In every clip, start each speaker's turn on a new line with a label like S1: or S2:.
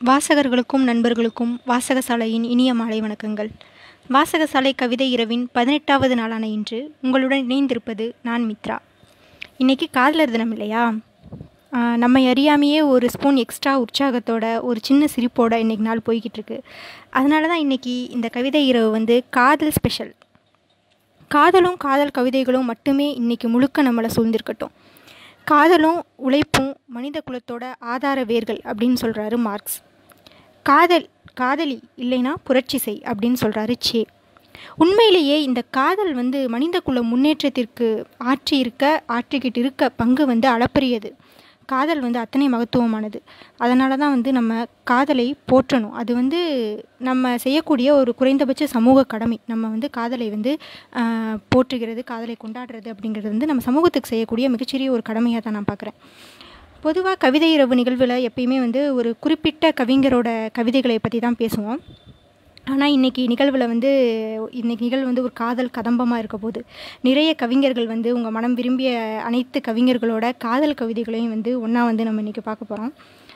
S1: வாசகர்களுக்கும் நண்பர்களுக்கும் வாசகசாலையின் இனிய மாலை வணக்கங்கள் வாசகசாலை கவிதை இரவின் பதினெட்டாவது நாளான இன்று உங்களுடன் இணைந்திருப்பது நான் மித்ரா இன்றைக்கி காதலர் தினம் இல்லையா ஆஹ் நம்மை அறியாமையே ஒரு ஸ்பூன் எக்ஸ்ட்ரா உற்சாகத்தோட ஒரு சின்ன சிரிப்போட இன்றைக்கி நாள் போய்கிட்டு இருக்கு அதனால தான் இன்றைக்கி இந்த கவிதை இரவு வந்து காதல் ஸ்பெஷல் காதலும் காதல் கவிதைகளும் மட்டுமே இன்றைக்கி முழுக்க நம்மளை சூழ்ந்திருக்கட்டும் காதலும் உழைப்பும் மனித குலத்தோட ஆதார வேர்கள் அப்படின்னு சொல்கிறாரு மார்க்ஸ் காதல் காதலி இல்லைனா புரட்சி செய் அப்படின்னு சொல்கிறாரு சே உண்மையிலேயே இந்த காதல் வந்து மனித குல முன்னேற்றத்திற்கு ஆற்றி இருக்க ஆற்றிக்கிட்டு இருக்க பங்கு வந்து அளப்பரியது காதல் வந்து அத்தனை மகத்துவமானது அதனால தான் வந்து நம்ம காதலை போற்றணும் அது வந்து நம்ம செய்யக்கூடிய ஒரு குறைந்தபட்ச சமூக கடமை நம்ம வந்து காதலை வந்து ஆஹ், போற்றுகிறது காதலை கொண்டாடுறது அப்படிங்கிறது வந்து நம்ம சமூகத்துக்கு செய்யக்கூடிய மிகச்சிறிய ஒரு கடமையாக தான் நான் பார்க்குறேன் பொதுவாக கவிதை இரவு நிகழ்வில் எப்பயுமே வந்து ஒரு குறிப்பிட்ட கவிஞரோட கவிதைகளை பற்றி தான் பேசுவோம் ஆனால் இன்றைக்கி நிகழ்வில் வந்து இன்றைக்கி நிகழ்வு வந்து ஒரு காதல் கதம்பமாக இருக்க போகுது நிறைய கவிஞர்கள் வந்து உங்கள் மனம் விரும்பிய அனைத்து கவிஞர்களோட காதல் கவிதைகளையும் வந்து ஒன்றா வந்து நம்ம இன்றைக்கி பார்க்க போகிறோம்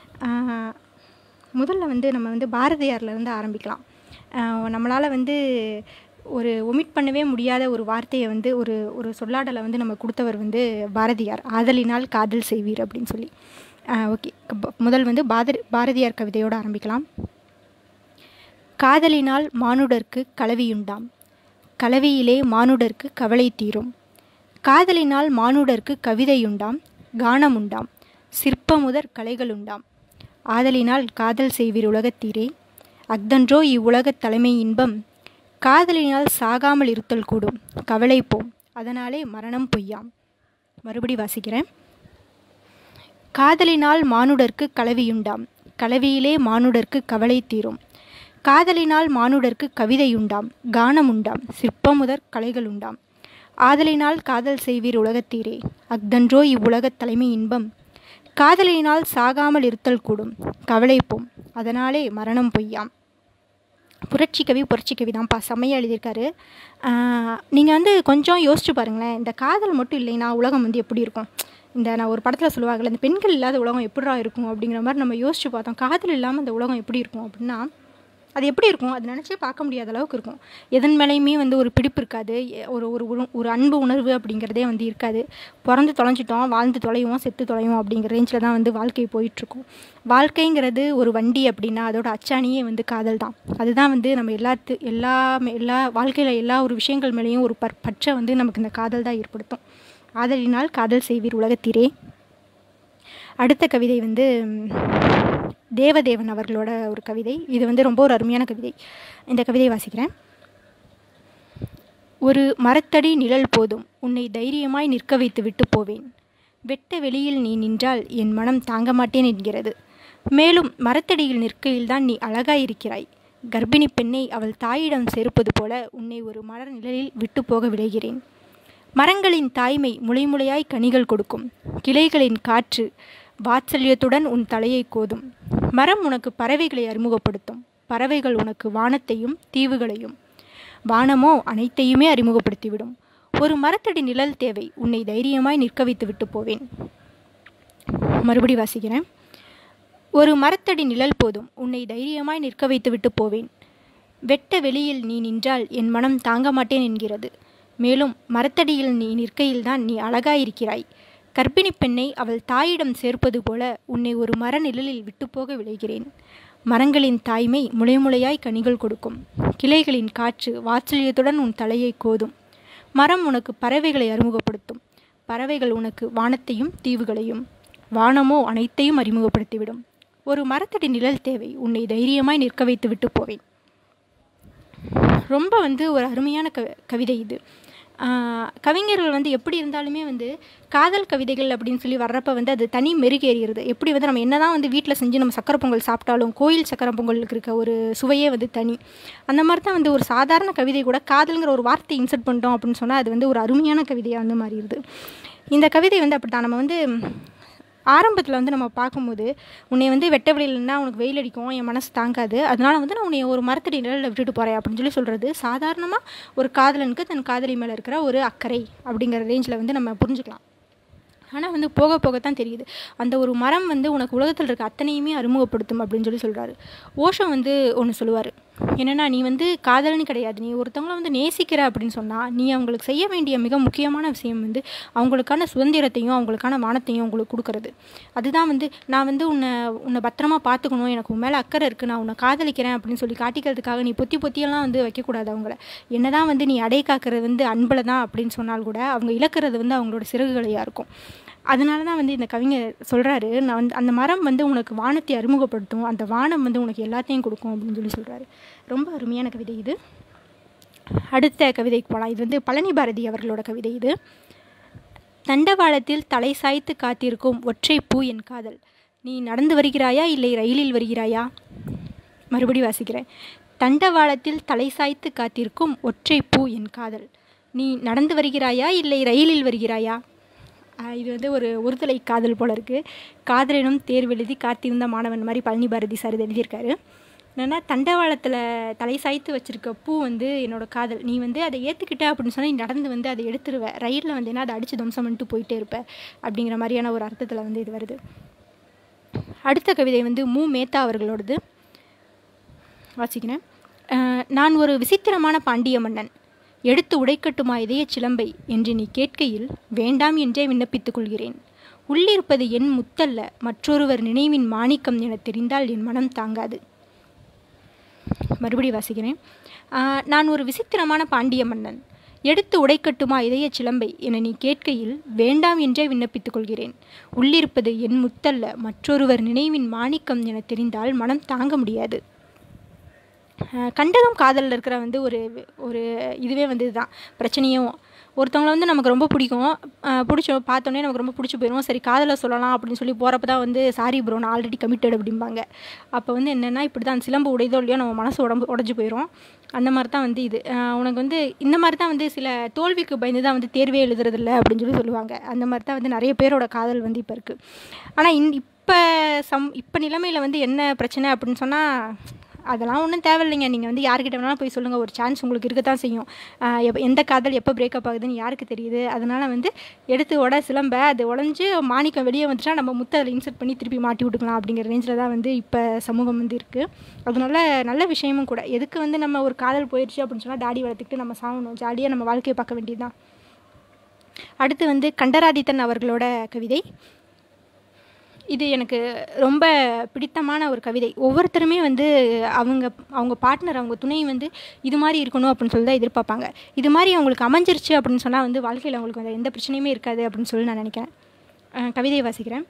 S1: முதல்ல வந்து நம்ம வந்து பாரதியார்லேருந்து ஆரம்பிக்கலாம் நம்மளால் வந்து ஒரு ஒமிட் பண்ணவே முடியாத ஒரு வார்த்தையை வந்து ஒரு ஒரு சொல்லாடலை வந்து நம்ம கொடுத்தவர் வந்து பாரதியார் ஆதலினால் காதல் செய்வீர் அப்படின்னு சொல்லி ஓகே முதல் வந்து பாதர் பாரதியார் கவிதையோடு ஆரம்பிக்கலாம் காதலினால் மானுடர்க்கு கலவியுண்டாம் கலவியிலே மானுடர்க்கு கவலை தீரும் காதலினால் மானுடர்க்கு கவிதையுண்டாம் கானமுண்டாம் சிற்பமுதற் கலைகளுண்டாம் ஆதலினால் காதல் செய்வீர் உலகத்தீரே அஃதன்றோ இவ்வுலகத் தலைமை இன்பம் காதலினால் சாகாமல் இருத்தல் கூடும் கவலை போம் அதனாலே மரணம் பொய்யாம் மறுபடி வாசிக்கிறேன் காதலினால் மானுடர்க்கு கலவியுண்டாம் கலவியிலே மானுடர்க்கு கவலை தீரும் காதலினால் மானுடர்க்கு கவிதையுண்டாம் கானமுண்டாம் சிற்பமுதற் கலைகளுண்டாம் ஆதலினால் காதல் செய்வீர் உலகத்தீரே அஃதன்றோ இவ்வுலகத் தலைமை இன்பம் காதலினால் சாகாமல் இருத்தல் கூடும் கவலை போம் அதனாலே மரணம் பொய்யாம் புரட்சி கவி புரட்சி கவி தான்ப்பா செம்மையாக எழுதியிருக்காரு நீங்கள் வந்து கொஞ்சம் யோசிச்சு பாருங்களேன் இந்த காதல் மட்டும் இல்லைன்னா உலகம் வந்து எப்படி இருக்கும் இந்த நான் ஒரு படத்தில் சொல்லுவாங்கள்ல இந்த பெண்கள் இல்லாத உலகம் எப்படிடா இருக்கும் அப்படிங்கிற மாதிரி நம்ம யோசிச்சு பார்த்தோம் காதல் இல்லாமல் இந்த உலகம் எப்படி இருக்கும் அப்படின்னா அது எப்படி இருக்கும் அது நினச்சே பார்க்க முடியாத அளவுக்கு இருக்கும் எதன் மேலேயுமே வந்து ஒரு பிடிப்பு இருக்காது எ- ஒரு ஒரு உண- ஒரு அன்பு உணர்வு அப்படிங்கிறதே வந்து இருக்காது பிறந்து தொலைஞ்சிட்டோம் வாழ்ந்து தொலைவோம் செத்து தொலைவோம் அப்படிங்கிற ரேஞ்சில் தான் வந்து வாழ்க்கை போயிட்டுருக்கும் வாழ்க்கைங்கிறது ஒரு வண்டி அப்படின்னா அதோட அச்சாணியே வந்து காதல் தான் அதுதான் வந்து நம்ம எல்லாத்து எல்லா எல்லா வாழ்க்கையில் எல்லா ஒரு விஷயங்கள் மேலேயும் ஒரு பற் பற்றை வந்து நமக்கு இந்த காதல் தான் ஏற்படுத்தும் ஆதலினால் காதல் செய்வீர் உலகத்தீரே அடுத்த கவிதை வந்து ம், தேவதேவன் அவர்களோட ஒரு கவிதை இது வந்து ரொம்ப ஒரு அருமையான கவிதை இந்த கவிதையை வாசிக்கிறேன் ஒரு மரத்தடி நிழல் போதும் உன்னை தைரியமாய் நிற்க வைத்து விட்டு போவேன் வெட்ட வெளியில் நீ நின்றால் என் மனம் தாங்க மாட்டேன் என்கிறது மேலும் மரத்தடியில் நிற்கையில்தான் நீ அழகாயிருக்கிறாய் கர்ப்பிணி பெண்ணை அவள் தாயிடம் சேர்ப்பது போல உன்னை ஒரு மலர் நிழலில் விட்டு போக விளைகிறேன் மரங்களின் தாய்மை முளைமுளையாய் கனிகள் கொடுக்கும் கிளைகளின் காற்று வாத்சல்யத்துடன் உன் தலையை கோதும் மரம் உனக்கு பறவைகளை அறிமுகப்படுத்தும் பறவைகள் உனக்கு வானத்தையும் தீவுகளையும் வானமோ அனைத்தையுமே அறிமுகப்படுத்திவிடும் ஒரு மரத்தடி நிழல் தேவை உன்னை தைரியமாய் நிற்க வைத்து விட்டு போவேன் மறுபடி வாசிக்கிறேன் ஒரு மரத்தடி நிழல் போதும் உன்னை தைரியமாய் நிற்க வைத்து விட்டு போவேன் வெட்ட வெளியில் நீ நின்றால் என் மனம் தாங்க மாட்டேன் என்கிறது மேலும் மரத்தடியில் நீ நிற்கையில்தான் நீ அழகாயிருக்கிறாய் கர்ப்பிணி பெண்ணை அவள் தாயிடம் சேர்ப்பது போல உன்னை ஒரு மர நிழலில் விட்டுப்போக விளைகிறேன் மரங்களின் தாய்மை முளைமுளையாய் கனிகள் கொடுக்கும் கிளைகளின் காற்று வாத்சல்யத்துடன் உன் தலையை கோதும் மரம் உனக்கு பறவைகளை அறிமுகப்படுத்தும் பறவைகள் உனக்கு வானத்தையும் தீவுகளையும் வானமோ அனைத்தையும் அறிமுகப்படுத்திவிடும் ஒரு மரத்தடி நிழல் தேவை உன்னை தைரியமாய் நிற்க வைத்து விட்டு போவேன் ரொம்ப வந்து ஒரு அருமையான க கவிதை இது ஆஹ் கவிஞர்கள் வந்து எப்படி இருந்தாலுமே வந்து காதல் கவிதைகள் அப்படின்னு சொல்லி வர்றப்ப வந்து அது தனி மெருகேறிடுது எப்படி வந்து நம்ம என்னதான் வந்து வீட்டில் செஞ்சு நம்ம சக்கரை பொங்கல் சாப்பிட்டாலும் கோயில் சக்கரை பொங்கலுக்கு இருக்க ஒரு சுவையே வந்து தனி அந்த மாதிரி தான் வந்து ஒரு சாதாரண கவிதை கூட காதல்ங்கிற ஒரு வார்த்தை இன்சர்ட் பண்ணிட்டோம் அப்படின்னு சொன்னால் அது வந்து ஒரு அருமையான கவிதையாக வந்து மாறிடுது இந்த கவிதை வந்து அப்படி தான் நம்ம வந்து ஆரம்பத்தில் வந்து நம்ம பார்க்கும்போது உன்னை வந்து வெட்ட வெளியிலன்னா உனக்கு வெயில் அடிக்கும் என் மனசு தாங்காது அதனால வந்து நான் உன்னை ஒரு மரத்தடி நிழலில் விட்டுட்டு போகிறேன் அப்படின்னு சொல்லி சொல்கிறது சாதாரணமாக ஒரு காதலனுக்கு தன் காதலி மேலே இருக்கிற ஒரு அக்கறை அப்படிங்கிற ரேஞ்சில் வந்து நம்ம புரிஞ்சுக்கலாம் ஆனால் வந்து போக போகத்தான் தெரியுது அந்த ஒரு மரம் வந்து உனக்கு உலகத்தில் இருக்க அத்தனையுமே அறிமுகப்படுத்தும் அப்படின்னு சொல்லி சொல்கிறாரு ஓஷோ வந்து ஒன்று சொல்லுவார் என்னென்னா நீ வந்து காதல்னு கிடையாது நீ ஒருத்தவங்கள வந்து நேசிக்கிற அப்படின்னு சொன்னால் நீ அவங்களுக்கு செய்ய வேண்டிய மிக முக்கியமான விஷயம் வந்து அவங்களுக்கான சுதந்திரத்தையும் அவங்களுக்கான வானத்தையும் உங்களுக்கு கொடுக்கறது அதுதான் வந்து நான் வந்து உன்னை உன்னை பத்திரமா பார்த்துக்கணும் எனக்கு உன் மேலே அக்கறை இருக்குது நான் உன்னை காதலிக்கிறேன் அப்படின்னு சொல்லி காட்டிக்கிறதுக்காக நீ பொத்தி பொத்தியெல்லாம் வந்து வைக்கக்கூடாது அவங்கள என்னதான் வந்து நீ அடை காக்கிறது வந்து அன்பில் தான் அப்படின்னு சொன்னால் கூட அவங்க இழக்கிறது வந்து அவங்களோட சிறகுகளையாக இருக்கும் அதனால தான் வந்து இந்த கவிஞர் சொல்கிறாரு நான் வந்து அந்த மரம் வந்து உனக்கு வானத்தை அறிமுகப்படுத்தும் அந்த வானம் வந்து உனக்கு எல்லாத்தையும் கொடுக்கும் அப்படின்னு சொல்லி சொல்கிறாரு ரொம்ப அருமையான கவிதை இது அடுத்த கவிதைக்கு போகலாம் இது வந்து பழனி பாரதி அவர்களோட கவிதை இது தண்டவாளத்தில் தலை சாய்த்து காத்திருக்கும் ஒற்றை பூ என் காதல் நீ நடந்து வருகிறாயா இல்லை ரயிலில் வருகிறாயா மறுபடி வாசிக்கிறேன் தண்டவாளத்தில் தலை சாய்த்து காத்திருக்கும் ஒற்றை பூ என் காதல் நீ நடந்து வருகிறாயா இல்லை ரயிலில் வருகிறாயா இது வந்து ஒரு ஒருதலை காதல் போல இருக்குது காதலனும் தேர்வெழுதி காத்திருந்த மாணவன் மாதிரி பழனி பாரதி சார் இது எழுதியிருக்காரு என்னென்னா தண்டவாளத்தில் தலை சாய்த்து வச்சுருக்க பூ வந்து என்னோடய காதல் நீ வந்து அதை ஏற்றுக்கிட்ட அப்படின்னு சொன்னால் நீ நடந்து வந்து அதை எடுத்துருவ ரயிலில் வந்தேன்னா அதை அடித்து தம்சம் பண்ணிட்டு போயிட்டே இருப்ப அப்படிங்கிற மாதிரியான ஒரு அர்த்தத்தில் வந்து இது வருது அடுத்த கவிதை வந்து மு மேத்தா அவர்களோடது வாசிக்கிறேன் நான் ஒரு விசித்திரமான பாண்டிய மன்னன் எடுத்து உடைக்கட்டுமா இதய சிலம்பை என்று நீ கேட்கையில் வேண்டாம் என்றே விண்ணப்பித்துக் கொள்கிறேன் உள்ளிருப்பது என் முத்தல்ல மற்றொருவர் நினைவின் மாணிக்கம் என தெரிந்தால் என் மனம் தாங்காது மறுபடி வாசிக்கிறேன் நான் ஒரு விசித்திரமான பாண்டிய மன்னன் எடுத்து உடைக்கட்டுமா இதய சிலம்பை என நீ கேட்கையில் வேண்டாம் என்றே விண்ணப்பித்துக் கொள்கிறேன் உள்ளிருப்பது என் முத்தல்ல மற்றொருவர் நினைவின் மாணிக்கம் என தெரிந்தால் மனம் தாங்க முடியாது கண்டதும் காதலில் இருக்கிற வந்து ஒரு ஒரு இதுவே வந்து இதுதான் பிரச்சனையும் ஒருத்தவங்கள வந்து நமக்கு ரொம்ப பிடிக்கும் பிடிச்சோம் பார்த்தோன்னே நமக்கு ரொம்ப பிடிச்சி போயிடும் சரி காதலை சொல்லலாம் அப்படின்னு சொல்லி போகிறப்ப தான் வந்து சாரி ப்ரோ நான் ஆல்ரெடி கமிட்டட் அப்படிம்பாங்க அப்போ வந்து என்னென்னா இப்படி தான் சிலம்பு உடையதோ இல்லையோ நம்ம மனசு உடம்பு உடஞ்சி போயிடும் அந்த மாதிரி தான் வந்து இது உனக்கு வந்து இந்த மாதிரி தான் வந்து சில தோல்விக்கு பயந்து தான் வந்து தேர்வே எழுதுறதில்ல அப்படின்னு சொல்லி சொல்லுவாங்க அந்த மாதிரி தான் வந்து நிறைய பேரோட காதல் வந்து இப்போ இருக்குது ஆனால் இந் இப்போ சம் இப்போ நிலைமையில் வந்து என்ன பிரச்சனை அப்படின்னு சொன்னால் அதெல்லாம் ஒன்றும் தேவையில்லைங்க நீங்கள் வந்து யார்கிட்ட வேணாலும் போய் சொல்லுங்கள் ஒரு சான்ஸ் உங்களுக்கு இருக்க தான் செய்யும் எப்போ எந்த காதல் எப்போ பிரேக்கப் ஆகுதுன்னு யாருக்கு தெரியுது அதனால் வந்து எடுத்து உட சிலம்ப அது உடஞ்சி மாணிக்கம் வெளியே வந்துட்டா நம்ம முத்த அதில் இன்சர்ட் பண்ணி திருப்பி மாட்டி விட்டுக்கலாம் அப்படிங்கிற ரேஞ்சில் தான் வந்து இப்போ சமூகம் வந்து இருக்குது அதனால நல்ல விஷயமும் கூட எதுக்கு வந்து நம்ம ஒரு காதல் போயிடுச்சு அப்படின்னு சொன்னால் தாடி வளர்த்துக்கிட்டு நம்ம சாகணும் ஜாலியாக நம்ம வாழ்க்கையை பார்க்க வேண்டியது தான் அடுத்து வந்து கண்டராதித்தன் அவர்களோட கவிதை இது எனக்கு ரொம்ப பிடித்தமான ஒரு கவிதை ஒவ்வொருத்தருமே வந்து அவங்க அவங்க பார்ட்னர் அவங்க துணை வந்து இது மாதிரி இருக்கணும் அப்படின்னு சொல்லி தான் எதிர்பார்ப்பாங்க இது மாதிரி அவங்களுக்கு அமைஞ்சிருச்சு அப்படின்னு சொன்னால் வந்து வாழ்க்கையில் அவங்களுக்கு வந்து எந்த பிரச்சனையுமே இருக்காது அப்படின்னு சொல்லி நான் நினைக்கிறேன் கவிதையை வாசிக்கிறேன்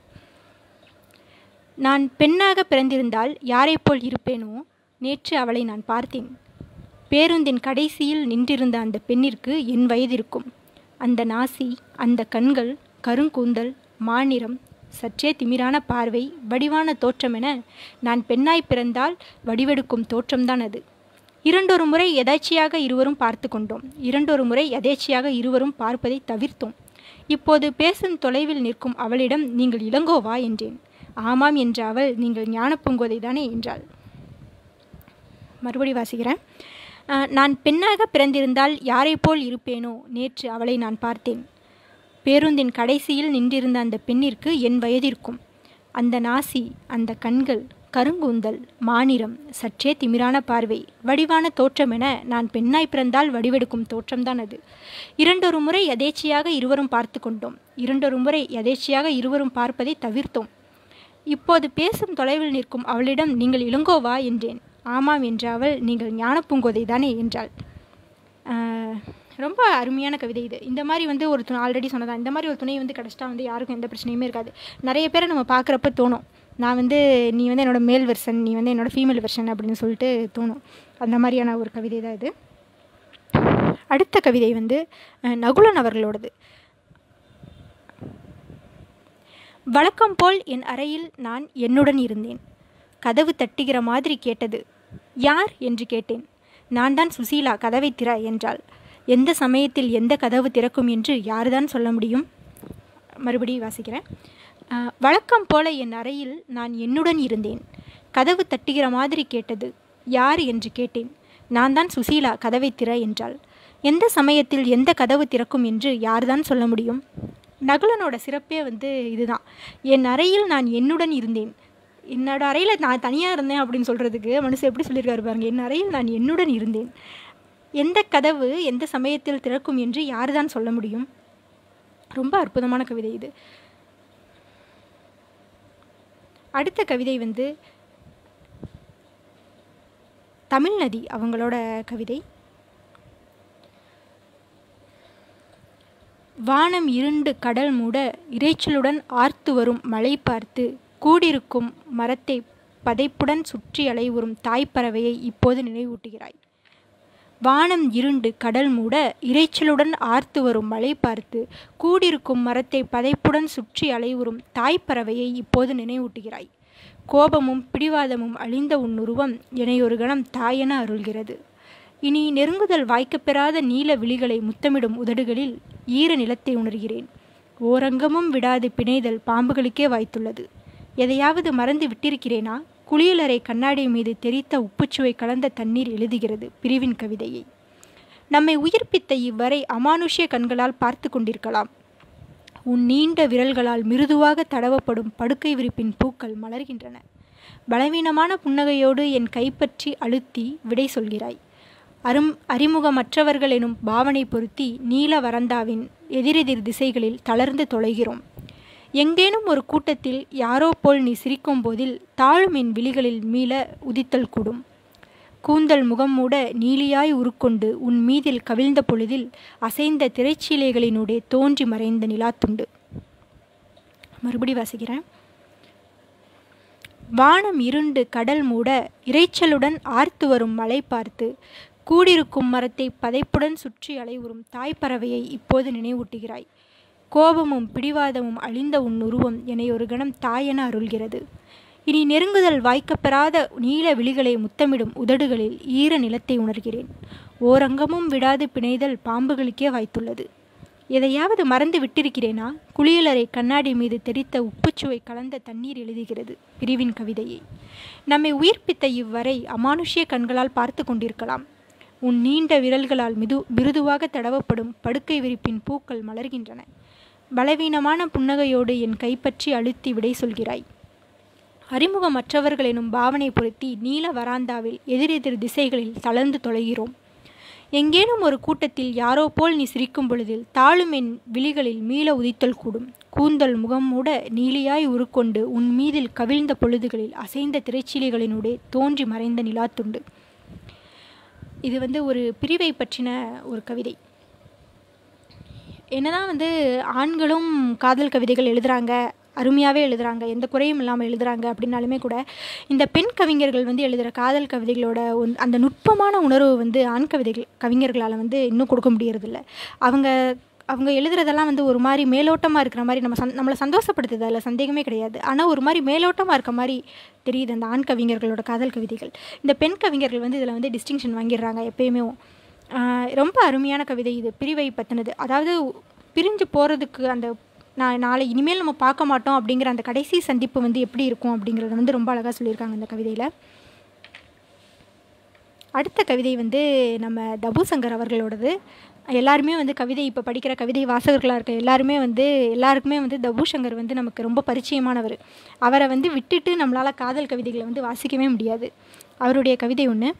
S1: நான் பெண்ணாக பிறந்திருந்தால் யாரை போல் இருப்பேனோ நேற்று அவளை நான் பார்த்தேன் பேருந்தின் கடைசியில் நின்றிருந்த அந்த பெண்ணிற்கு என் வயதிருக்கும் அந்த நாசி அந்த கண்கள் கருங்கூந்தல் மாநிறம் சற்றே திமிரான பார்வை வடிவான தோற்றம் என நான் பெண்ணாய் பிறந்தால் வடிவெடுக்கும் தோற்றம்தான் அது இரண்டொரு முறை எதேச்சியாக இருவரும் பார்த்து கொண்டோம் இரண்டொரு முறை எதேச்சியாக இருவரும் பார்ப்பதை தவிர்த்தோம் இப்போது பேசும் தொலைவில் நிற்கும் அவளிடம் நீங்கள் இளங்கோவா என்றேன் ஆமாம் என்ற அவள் நீங்கள் ஞானப்பூங்கோதை தானே என்றாள் மறுபடி வாசிக்கிறேன் நான் பெண்ணாக பிறந்திருந்தால் யாரை போல் இருப்பேனோ நேற்று அவளை நான் பார்த்தேன் பேருந்தின் கடைசியில் நின்றிருந்த அந்த பெண்ணிற்கு என் வயதிற்கும் அந்த நாசி அந்த கண்கள் கருங்கூந்தல் மாநிறம் சற்றே திமிரான பார்வை வடிவான தோற்றம் என நான் பெண்ணாய் பிறந்தால் வடிவெடுக்கும் தோற்றம்தான் அது இரண்டொரு முறை எதேச்சியாக இருவரும் பார்த்து கொண்டோம் இரண்டொரு முறை எதேச்சியாக இருவரும் பார்ப்பதை தவிர்த்தோம் இப்போது பேசும் தொலைவில் நிற்கும் அவளிடம் நீங்கள் இளங்கோவா என்றேன் ஆமாம் என்ற அவள் நீங்கள் ஞானப்பூங்கோதை தானே என்றாள் ரொம்ப அருமையான கவிதை இது இந்த மாதிரி வந்து ஒரு துணை ஆல்ரெடி சொன்னதான் இந்த மாதிரி ஒரு துணை வந்து கிடச்சிட்டா வந்து யாருக்கும் எந்த பிரச்சனையுமே இருக்காது நிறைய பேரை நம்ம பார்க்குறப்ப தோணும் நான் வந்து நீ வந்து என்னோடய மேல் வெர்ஷன் நீ வந்து என்னோடய ஃபீமேல் வெர்ஷன் அப்படின்னு சொல்லிட்டு தோணும் அந்த மாதிரியான ஒரு கவிதை தான் இது அடுத்த கவிதை வந்து நகுலன் அவர்களோடது வழக்கம் போல் என் அறையில் நான் என்னுடன் இருந்தேன் கதவு தட்டுகிற மாதிரி கேட்டது யார் என்று கேட்டேன் நான் தான் சுசீலா கதவை திற என்றாள் எந்த சமயத்தில் எந்த கதவு திறக்கும் என்று யாருதான் சொல்ல முடியும் மறுபடி வாசிக்கிறேன் வழக்கம் போல என் அறையில் நான் என்னுடன் இருந்தேன் கதவு தட்டுகிற மாதிரி கேட்டது யார் என்று கேட்டேன் நான் தான் சுசீலா கதவை திற என்றாள் எந்த சமயத்தில் எந்த கதவு திறக்கும் என்று யார்தான் சொல்ல முடியும் நகுலனோட சிறப்பே வந்து இதுதான் என் அறையில் நான் என்னுடன் இருந்தேன் என்னோட அறையில் நான் தனியாக இருந்தேன் அப்படின்னு சொல்கிறதுக்கு மனுஷன் எப்படி சொல்லியிருக்காரு பாருங்க என் அறையில் நான் என்னுடன் இருந்தேன் எந்த கதவு எந்த சமயத்தில் திறக்கும் என்று யார் தான் சொல்ல முடியும் ரொம்ப அற்புதமான கவிதை இது அடுத்த கவிதை வந்து தமிழ்நதி அவங்களோட கவிதை வானம் இருண்டு கடல் மூட இரைச்சலுடன் ஆர்த்து வரும் மழை பார்த்து கூடிருக்கும் மரத்தை பதைப்புடன் சுற்றி அலைவுறும் தாய்ப்பறவையை இப்போது நினைவூட்டுகிறாய் வானம் இருண்டு கடல் மூட இரைச்சலுடன் ஆர்த்து வரும் மழை பார்த்து கூடிருக்கும் மரத்தை பதைப்புடன் சுற்றி அலைவுறும் தாய்ப்பறவையை இப்போது நினைவூட்டுகிறாய் கோபமும் பிடிவாதமும் அழிந்த உன் உருவம் என்னை ஒரு கணம் தாயென அருள்கிறது இனி நெருங்குதல் வாய்க்கப்பெறாத நீல விழிகளை முத்தமிடும் உதடுகளில் ஈர நிலத்தை உணர்கிறேன் ஓரங்கமும் விடாது பிணைதல் பாம்புகளுக்கே வாய்த்துள்ளது எதையாவது மறந்து விட்டிருக்கிறேனா குளியலறை கண்ணாடி மீது தெரித்த உப்புச்சுவை கலந்த தண்ணீர் எழுதுகிறது பிரிவின் கவிதையை நம்மை உயிர்ப்பித்த இவ்வரை அமானுஷ்ய கண்களால் பார்த்து கொண்டிருக்கலாம் உன் நீண்ட விரல்களால் மிருதுவாக தடவப்படும் படுக்கை விரிப்பின் பூக்கள் மலர்கின்றன பலவீனமான புன்னகையோடு என் கைப்பற்றி அழுத்தி விடை சொல்கிறாய் அரும் அறிமுகமற்றவர்கள் எனும் பாவனை பொருத்தி நீல வரந்தாவின் எதிரெதிர் திசைகளில் தளர்ந்து தொலைகிறோம் எங்கேனும் ஒரு கூட்டத்தில் யாரோ போல் நீ சிரிக்கும் போதில் தாழும் என் விழிகளில் மீள உதித்தல் கூடும் கூந்தல் முகம் மூட நீலியாய் உருக்கொண்டு உன் மீதில் கவிழ்ந்த பொழுதில் அசைந்த திரைச்சீலைகளினூடே தோன்றி மறைந்த நிலாத்துண்டு மறுபடி வாசிக்கிறேன் வானம் இருண்டு கடல் மூட இரைச்சலுடன் ஆர்த்து வரும் மழை பார்த்து கூடிருக்கும் மரத்தை பதைப்புடன் சுற்றி அலைவுறும் தாய்ப்பறவையை இப்போது நினைவூட்டுகிறாய் கோபமும் பிடிவாதமும் அழிந்த உன் உருவம் என்னை ஒரு கணம் தாயென அருள்கிறது இனி நெருங்குதல் வாய்க்கப்பெறாத நீல விழிகளை முத்தமிடும் உதடுகளில் ஈர நிலத்தை உணர்கிறேன் ஓரங்கமும் விடாது பிணைதல் பாம்புகளுக்கே வாய்த்துள்ளது எதையாவது மறந்து விட்டிருக்கிறேனா குளியலறை கண்ணாடி மீது தெரித்த உப்புச்சுவை கலந்த தண்ணீர் எழுதுகிறது பிரிவின் கவிதையை நம்மை உயிர்ப்பித்த இவ்வரை அமானுஷ்ய கண்களால் பார்த்து கொண்டிருக்கலாம் உன் நீண்ட விரல்களால் மிது மிருதுவாக தடவப்படும் படுக்கை விரிப்பின் பூக்கள் மலர்கின்றன பலவீனமான புன்னகையோடு என் கைப்பற்றி அழுத்தி விடை சொல்கிறாய் அறிமுகமற்றவர்கள் எனும் பாவனை பொருத்தி நீல வராந்தாவில் எதிரெதிர் திசைகளில் தளர்ந்து தொலைகிறோம் எங்கேனும் ஒரு கூட்டத்தில் யாரோ போல் நீ சிரிக்கும் பொழுதில் தாழும் என் விழிகளில் மீள உதித்தல் கூடும் கூந்தல் முகம் மூட நீலியாய் உருக்கொண்டு உன் மீதில் கவிழ்ந்த பொழுதுகளில் அசைந்த திரைச்சீலிகளினூடே தோன்றி மறைந்த நிலாத்துண்டு இது வந்து ஒரு பிரிவை பற்றின ஒரு கவிதை என்னதான் வந்து ஆண்களும் காதல் கவிதைகள் எழுதுகிறாங்க அருமையாகவே எழுதுகிறாங்க எந்த குறையும் இல்லாமல் எழுதுகிறாங்க அப்படின்னாலுமே கூட இந்த பெண் கவிஞர்கள் வந்து எழுதுகிற காதல் கவிதைகளோட அந்த நுட்பமான உணர்வு வந்து ஆண் கவிதைகள் கவிஞர்களால் வந்து இன்னும் கொடுக்க முடியறதில்ல அவங்க அவங்க எழுதுறதெல்லாம் வந்து ஒரு மாதிரி மேலோட்டமாக இருக்கிற மாதிரி நம்ம சந் நம்மளை சந்தோஷப்படுத்துது அதில் சந்தேகமே கிடையாது ஆனால் ஒரு மாதிரி மேலோட்டமாக இருக்க மாதிரி தெரியுது அந்த ஆண் கவிஞர்களோட காதல் கவிதைகள் இந்த பெண் கவிஞர்கள் வந்து இதில் வந்து டிஸ்டிங்ஷன் வாங்கிடுறாங்க எப்பயுமே ரொம்ப அருமையான கவிதை இது பிரிவை பற்றினது அதாவது பிரிஞ்சு போகிறதுக்கு அந்த நான் நாளை இனிமேல் நம்ம பார்க்க மாட்டோம் அப்படிங்கிற அந்த கடைசி சந்திப்பு வந்து எப்படி இருக்கும் அப்படிங்கிறத வந்து ரொம்ப அழகாக சொல்லியிருக்காங்க இந்த கவிதையில் அடுத்த கவிதை வந்து நம்ம தபு சங்கர் அவர்களோடது எல்லாருமே வந்து கவிதை இப்போ படிக்கிற கவிதை வாசகர்களாக இருக்க எல்லாருமே வந்து எல்லாருக்குமே வந்து தபு சங்கர் வந்து நமக்கு ரொம்ப பரிச்சயமானவர் அவரை வந்து விட்டுட்டு நம்மளால் காதல் கவிதைகளை வந்து வாசிக்கவே முடியாது அவருடைய கவிதை ஒன்று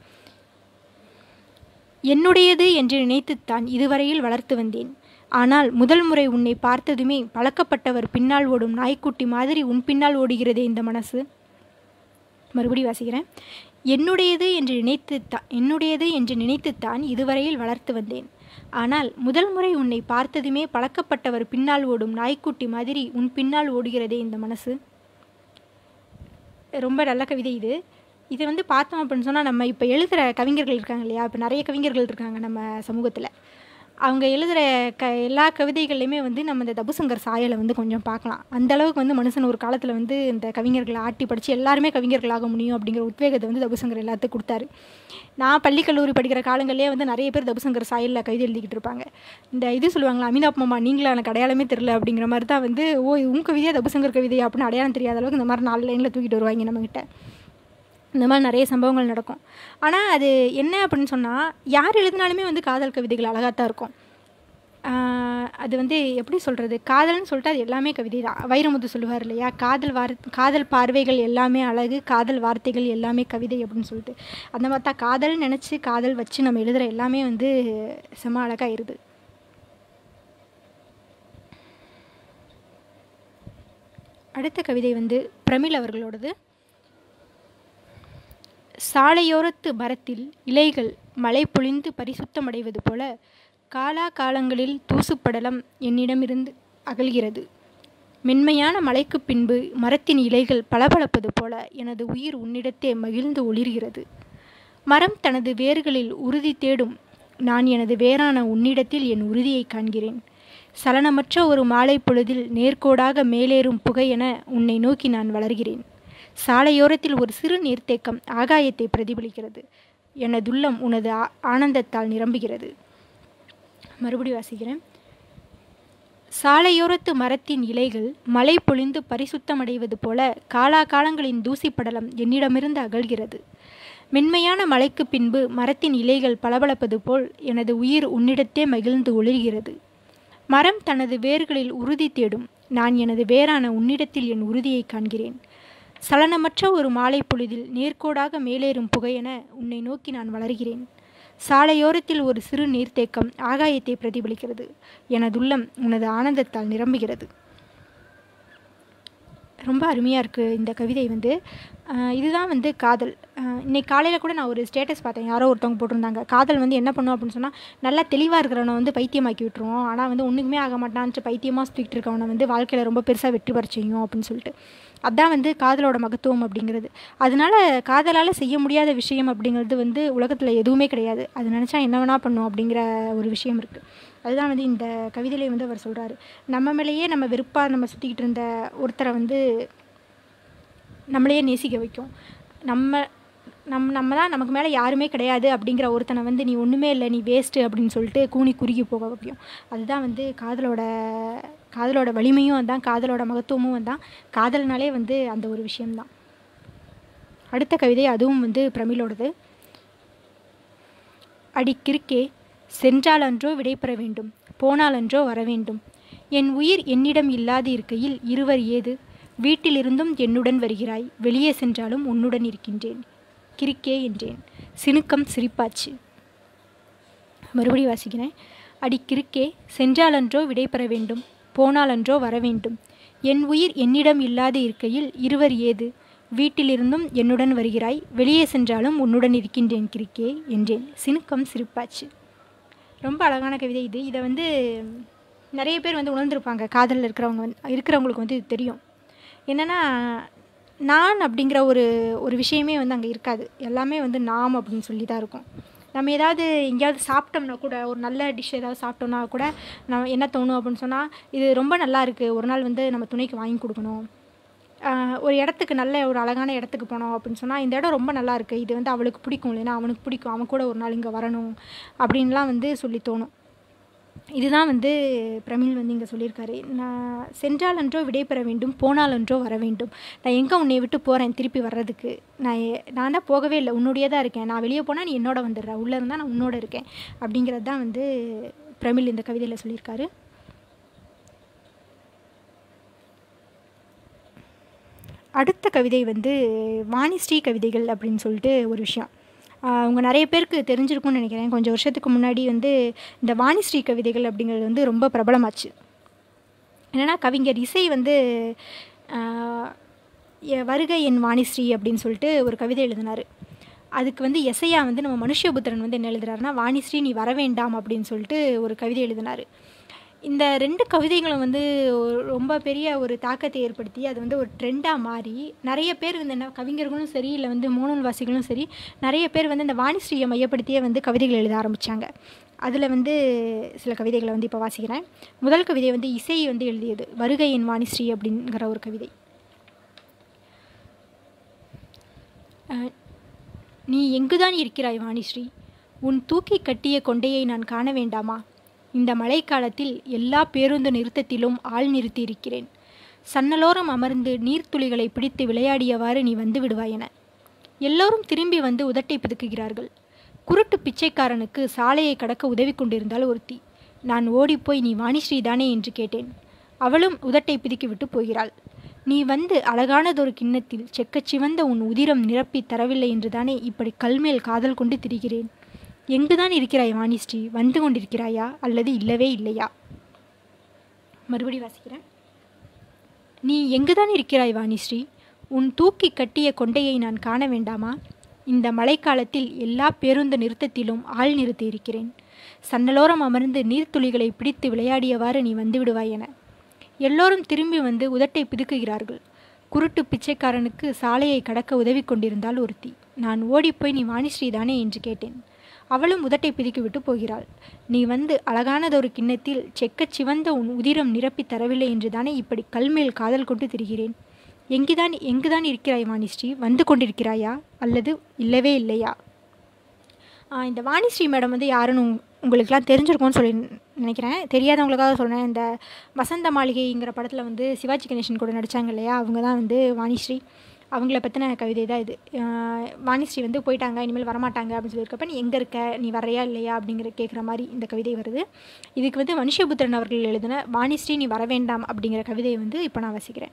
S1: என்னுடையது என்று நினைத்துத்தான் இதுவரையில் வளர்த்து வந்தேன் ஆனால் முதல் முறை உன்னை பார்த்ததுமே பழக்கப்பட்டவர் பின்னால் ஓடும் நாய்க்குட்டி மாதிரி உன் பின்னால் ஓடுகிறதே இந்த மனசு மறுபடி வாசிக்கிறேன் என்னுடையது என்று நினைத்துத்தான் என்னுடையது என்று நினைத்துத்தான் இதுவரையில் வளர்த்து வந்தேன் ஆனால் முதல் முறை உன்னை பார்த்ததுமே பழக்கப்பட்டவர் பின்னால் ஓடும் நாய்க்குட்டி மாதிரி உன் பின்னால் ஓடுகிறதே இந்த மனசு ரொம்ப நல்ல கவிதை இது இதை வந்து பார்த்தோம் அப்படின்னு சொன்னால் நம்ம இப்போ எழுதுகிற கவிஞர்கள் இருக்காங்க இல்லையா இப்போ நிறைய கவிஞர்கள் இருக்காங்க நம்ம சமூகத்தில் அவங்க எழுதுகிற க எல்லா கவிதைகள்லையுமே வந்து நம்ம இந்த தபுசங்கர் சாயலை வந்து கொஞ்சம் பார்க்கலாம் அந்த அளவுக்கு வந்து மனுஷன் ஒரு காலத்தில் வந்து இந்த கவிஞர்களை ஆட்டி படித்து எல்லாருமே கவிஞர்களாக முடியும் அப்படிங்கிற உத்வேகத்தை வந்து தபுசங்கர் எல்லாத்துக்கும் கொடுத்தாரு நான் பள்ளி கல்லூரி படிக்கிற காலங்களிலே வந்து நிறைய பேர் தபுசங்கர் சாயலில் கவிதை எழுதிக்கிட்டு இருப்பாங்க இந்த இது சொல்லுவாங்களா அமிதாப்பம்மா நீங்களா எனக்கு அடையாளமே தெரில அப்படிங்கிற மாதிரி தான் வந்து ஓ உன் கவிதையா தபுசங்கர் கவிதை அப்படின்னு அடையாளம் தெரியாத அளவுக்கு இந்த மாதிரி நாலு லைனில் தூக்கிட்டு வருவாங்க நம்மக்கிட்ட இந்த மாதிரி நிறைய சம்பவங்கள் நடக்கும் ஆனால் அது என்ன அப்படின்னு சொன்னால் யார் எழுதினாலுமே வந்து காதல் கவிதைகள் அழகாக தான் இருக்கும் ஆஹ் அது வந்து எப்படி சொல்கிறது காதல்னு சொல்லிட்டு அது எல்லாமே கவிதை தான் வைரமுத்து சொல்லுவார் இல்லையா காதல் வார் காதல் பார்வைகள் எல்லாமே அழகு காதல் வார்த்தைகள் எல்லாமே கவிதை அப்படின்னு சொல்லிட்டு அந்த மாதிரி தான் காதல் நினச்சி காதல் வச்சு நம்ம எழுதுகிற எல்லாமே வந்து செம அழகாயிருது அடுத்த கவிதை வந்து பிரமிழ் அவர்களோடது சாலையோரத்து மரத்தில் இலைகள் மழை பொழிந்து பரிசுத்தமடைவது போல காலா காலங்களில் தூசுப்படலம் என்னிடமிருந்து அகல்கிறது மென்மையான மழைக்குப் பின்பு மரத்தின் இலைகள் பளபளப்பது போல எனது உயிர் உன்னிடத்தே மகிழ்ந்து ஒளிர்கிறது மரம் தனது வேர்களில் உறுதி தேடும் நான் எனது வேரான உன்னிடத்தில் என் உறுதியை காண்கிறேன் சலனமற்ற ஒரு மாலை பொழுதில் நேர்கோடாக மேலேறும் புகை என உன்னை நோக்கி நான் வளர்கிறேன் சாலையோரத்தில் ஒரு சிறு நீர்த்தேக்கம் ஆகாயத்தை பிரதிபலிக்கிறது எனதுள்ளம் உனது ஆ- ஆனந்தத்தால் நிரம்புகிறது மறுபடி வாசிக்கிறேன் சாலையோரத்து மரத்தின் இலைகள் மழை பொழிந்து பரிசுத்தமடைவது போல காலாகாலங்களின் தூசிப்படலம் என்னிடமிருந்து அகல்கிறது மென்மையான மழைக்கு பின்பு மரத்தின் இலைகள் பளபளப்பது போல் எனது உயிர் உன்னிடத்தே மகிழ்ந்து ஒளிர்கிறது மரம் தனது வேர்களில் உறுதி தேடும் நான் எனது வேரான உன்னிடத்தில் என் உறுதியை காண்கிறேன் சலனமற்ற ஒரு மாலை பொழுதில் நேர்கோடாக மேலேறும் புகையென உன்னை நோக்கி நான் வளர்கிறேன் சாலையோரத்தில் ஒரு சிறு நீர்த்தேக்கம் ஆகாயத்தை பிரதிபலிக்கிறது எனதுள்ளம் உனது ஆனந்தத்தால் நிரம்புகிறது ரொம்ப அருமையாக இருக்குது இந்த கவிதை வந்து ஆஹ் இதுதான் வந்து காதல் ஆஹ் இன்னைக்கு காலையில் கூட நான் ஒரு ஸ்டேட்டஸ் பார்த்தேன் யாரோ ஒருத்தவங்க போட்டிருந்தாங்க காதல் வந்து என்ன பண்ணும் அப்படின்னு சொன்னால் நல்லா தெளிவாக இருக்கிறவனை வந்து பைத்தியமாக்கி விட்டுருவோம் ஆனால் வந்து ஒன்றுக்குமே ஆக மாட்டான்ட்டு பைத்தியமாக சுற்றிட்டு இருக்கவனை வந்து வாழ்க்கையில் ரொம்ப பெருசாக வெற்றி பெற செய்யும் அப்படின்னு சொல்லிட்டு அதான் வந்து காதலோட மகத்துவம் அப்படிங்கிறது அதனால காதலால் செய்ய முடியாத விஷயம் அப்படிங்கிறது வந்து உலகத்தில் எதுவுமே கிடையாது அது நினச்சா என்ன வேணால் பண்ணும் அப்படிங்கிற ஒரு விஷயம் இருக்குது அதுதான் வந்து இந்த கவிதையிலே வந்து அவர் சொல்கிறாரு நம்ம மேலேயே நம்ம வெறுப்பாக நம்ம சுற்றிக்கிட்டு இருந்த ஒருத்தரை வந்து நம்மளையே நேசிக்க வைக்கும் நம்ம நம் நம்ம தான் நமக்கு மேலே யாருமே கிடையாது அப்படிங்கிற ஒருத்தனை வந்து நீ ஒன்றுமே இல்லை நீ வேஸ்ட்டு அப்படின்னு சொல்லிட்டு கூனி குறுகி போக வைக்கும் அதுதான் வந்து காதலோட காதலோட வலிமையும் அதான் காதலோட மகத்துவமும் அதான் காதல்னாலே வந்து அந்த ஒரு விஷயம்தான் அடுத்த கவிதை அதுவும் வந்து பிரமிழோடது அடி கிறுக்கே சென்றாலன்றோ விடைபெற வேண்டும் போனாலன்றோ வர வேண்டும் என் உயிர் என்னிடம் இல்லாது இருக்கையில் இருவர் ஏது வீட்டிலிருந்தும் என்னுடன் வருகிறாய் வெளியே சென்றாலும் உன்னுடன் இருக்கின்றேன் கிறுக்கே என்றேன் சினுக்கம் சிரிப்பாச்சு மறுபடி வாசிக்கிறேன் அடி கிறுக்கே சென்றாலன்றோ விடைபெற வேண்டும் போனாலன்றோ வர வேண்டும் என் உயிர் என்னிடம் இல்லாது இருக்கையில் இருவர் ஏது வீட்டிலிருந்தும் என்னுடன் வருகிறாய் வெளியே சென்றாலும் உன்னுடன் இருக்கின்றேன் கிறுக்கே என்றேன் சினுக்கம் சிரிப்பாச்சு ரொம்ப அழகான கவிதை இது இதை வந்து நிறைய பேர் வந்து உணர்ந்திருப்பாங்க காதலில் இருக்கிறவங்க வந்து இருக்கிறவங்களுக்கு வந்து இது தெரியும் என்னென்னா நான் அப்படிங்கிற ஒரு ஒரு விஷயமே வந்து அங்கே இருக்காது எல்லாமே வந்து நாம் அப்படின்னு சொல்லி தான் இருக்கும் நம்ம ஏதாவது எங்கேயாவது சாப்பிட்டோம்னா கூட ஒரு நல்ல டிஷ் ஏதாவது சாப்பிட்டோம்னா கூட நம்ம என்ன தோணும் அப்படின்னு சொன்னால் இது ரொம்ப நல்லா இருக்குது ஒரு நாள் வந்து நம்ம துணைக்கு வாங்கி கொடுக்கணும் ஆஹ் ஒரு இடத்துக்கு நல்ல ஒரு அழகான இடத்துக்கு போனோம் அப்படின்னு சொன்னால் இந்த இடம் ரொம்ப நல்லா இருக்குது இது வந்து அவளுக்கு பிடிக்கும் இல்லைன்னா அவனுக்கு பிடிக்கும் அவன் கூட ஒரு நாள் இங்கே வரணும் அப்படின்லாம் வந்து சொல்லி தோணும் இதுதான் வந்து பிரமிழ் வந்து இங்கே சொல்லியிருக்காரு நான் சென்றாலன்றோ விடைபெற வேண்டும் போனாலன்றோ வர வேண்டும் நான் எங்கே உன்னை விட்டு போகிறேன் திருப்பி வர்றதுக்கு நான் எ- நான் தான் போகவே இல்லை உன்னுடையே தான் இருக்கேன் நான் வெளியே போனால் நீ என்னோட வந்துடுற உள்ளே இருந்தால் நான் உன்னோட இருக்கேன் அப்படிங்கிறது தான் வந்து பிரமிழ் இந்த கவிதையில் சொல்லியிருக்காரு அடுத்த கவிதை வந்து வாணிஸ்ரீ கவிதைகள் அப்படின்னு சொல்லிட்டு ஒரு விஷயம் ஆஹ் அவங்க நிறைய பேருக்கு தெரிஞ்சிருக்கும்னு நினைக்கிறேன் கொஞ்சம் வருஷத்துக்கு முன்னாடி வந்து இந்த வாணிஸ்ரீ கவிதைகள் அப்படிங்கிறது வந்து ரொம்ப பிரபலமாச்சு என்னென்னா கவிஞர் இசை வந்து ஆஹ் எ- வருக என் வாணிஸ்ரீ அப்படின்னு சொல்லிட்டு ஒரு கவிதை எழுதினார் அதுக்கு வந்து எசையா வந்து நம்ம மனுஷபுத்திரன் வந்து என்ன எழுதுறாருன்னா வாணிஸ்ரீ நீ வர வேண்டாம் அப்படின்னு சொல்லிட்டு ஒரு கவிதை எழுதினார் இந்த ரெண்டு கவிதைகளும் வந்து ஒரு- ரொம்ப பெரிய ஒரு தாக்கத்தை ஏற்படுத்தி அது வந்து ஒரு ட்ரெண்டாக மாறி நிறைய பேர் வந்து என்ன கவிஞர்களும் சரி இல்லை வந்து மோனல் வாசிகளும் சரி நிறைய பேர் வந்து இந்த வாணிஸ்ரீயை மையப்படுத்தியே வந்து கவிதைகள் எழுத ஆரம்பித்தாங்க அதில் வந்து சில கவிதைகளை வந்து இப்போ வாசிக்கிறேன் முதல் கவிதை வந்து இசை வந்து எழுதியது வருகை என் வாணிஸ்ரீ அப்படிங்கிற ஒரு கவிதை அஹ், நீ எங்குதான் இருக்கிறாய் வாணிஸ்ரீ உன் தூக்கி கட்டிய கொண்டையை நான் காண வேண்டாமா இந்த மழைக்காலத்தில் எல்லா பேருந்து நிறுத்தத்திலும் ஆள் நிறுத்தி இருக்கிறேன் சன்னலோரம் அமர்ந்து நீர்த்துளிகளை பிடித்து விளையாடியவாறு நீ வந்து விடுவாய் என எல்லோரும் திரும்பி வந்து உதட்டை பிதுக்குகிறார்கள் குருட்டு பிச்சைக்காரனுக்கு சாலையை கடக்க உதவி கொண்டிருந்தால் ஒருத்தி நான் ஓடிப்போய் நீ வாணிஸ்ரீ தானே என்று கேட்டேன் அவளும் உதட்டை பிதுக்கிவிட்டு போகிறாள் நீ வந்து அழகானதொரு கிண்ணத்தில் செக்கச் சிவந்த உன் உதிரம் நிரப்பி தரவில்லை என்றுதானே இப்படி கல்மேல் காதல் கொண்டு திரிகிறேன் எங்குதான் இருக்கிறாய் வாணிஸ்ரீ வந்து கொண்டிருக்கிறாயா அல்லது இல்லவே இல்லையா மறுபடி வாசிக்கிறேன் நீ எங்குதான் இருக்கிறாய் வாணிஸ்ரீ உன் தூக்கி கட்டிய கொண்டையை நான் காண வேண்டாமா இந்த மழைக்காலத்தில் எல்லா பேருந்து நிறுத்தத்திலும் ஆள் நிறுத்தி இருக்கிறேன் சன்னலோரம் அமர்ந்து நீர்த்துளிகளை பிடித்து விளையாடியவாறு நீ வந்து விடுவாய் என எல்லோரும் திரும்பி வந்து உதட்டை பிதுக்குகிறார்கள் குருட்டு பிச்சைக்காரனுக்கு சாலையை கடக்க உதவி கொண்டிருந்தால் ஒருத்தி நான் ஓடிப்போய் நீ வாணிஸ்ரீ தானே என்று கேட்டேன் அவளும் உதட்டை பிதுக்கிவிட்டு போகிறாள் நீ வந்து அழகானதொரு கிண்ணத்தில் செக்கச் சிவந்த உன் உதிரம் நிரப்பி தரவில்லை என்றுதானே இப்படி கல்மேல் காதல் கொண்டு திரிகிறேன் எங்குதான் எங்குதான் இருக்கிறாய் வாணிஸ்ரீ வந்து கொண்டிருக்கிறாயா அல்லது இல்லவே இல்லையா இந்த வாணிஸ்ரீ மேடம் வந்து யாருன்னு உங் உங்களுக்கெல்லாம் தெரிஞ்சிருக்கும்னு சொல்லி நினைக்கிறேன் தெரியாதவங்களுக்காக சொல்கிறேன் இந்த வசந்த மாளிகைங்கிற படத்தில் வந்து சிவாஜி கணேசன் கூட நடித்தாங்க இல்லையா அவங்க தான் வந்து வாணிஸ்ரீ அவங்கள பற்றின கவிதை தான் இது வாணிஸ்ரீ வந்து போயிட்டாங்க இனிமேல் வரமாட்டாங்க அப்படின்னு சொல்லியிருக்கப்ப நீ எங்கே இருக்க நீ வரையா இல்லையா அப்படிங்கிற கேட்குற மாதிரி இந்த கவிதை வருது இதுக்கு வந்து மனுஷபுத்திரன் அவர்கள் எழுதின வாணிஸ்ரீ நீ வர வேண்டாம் அப்படிங்கிற கவிதையை வந்து இப்போ நான் வசிக்கிறேன்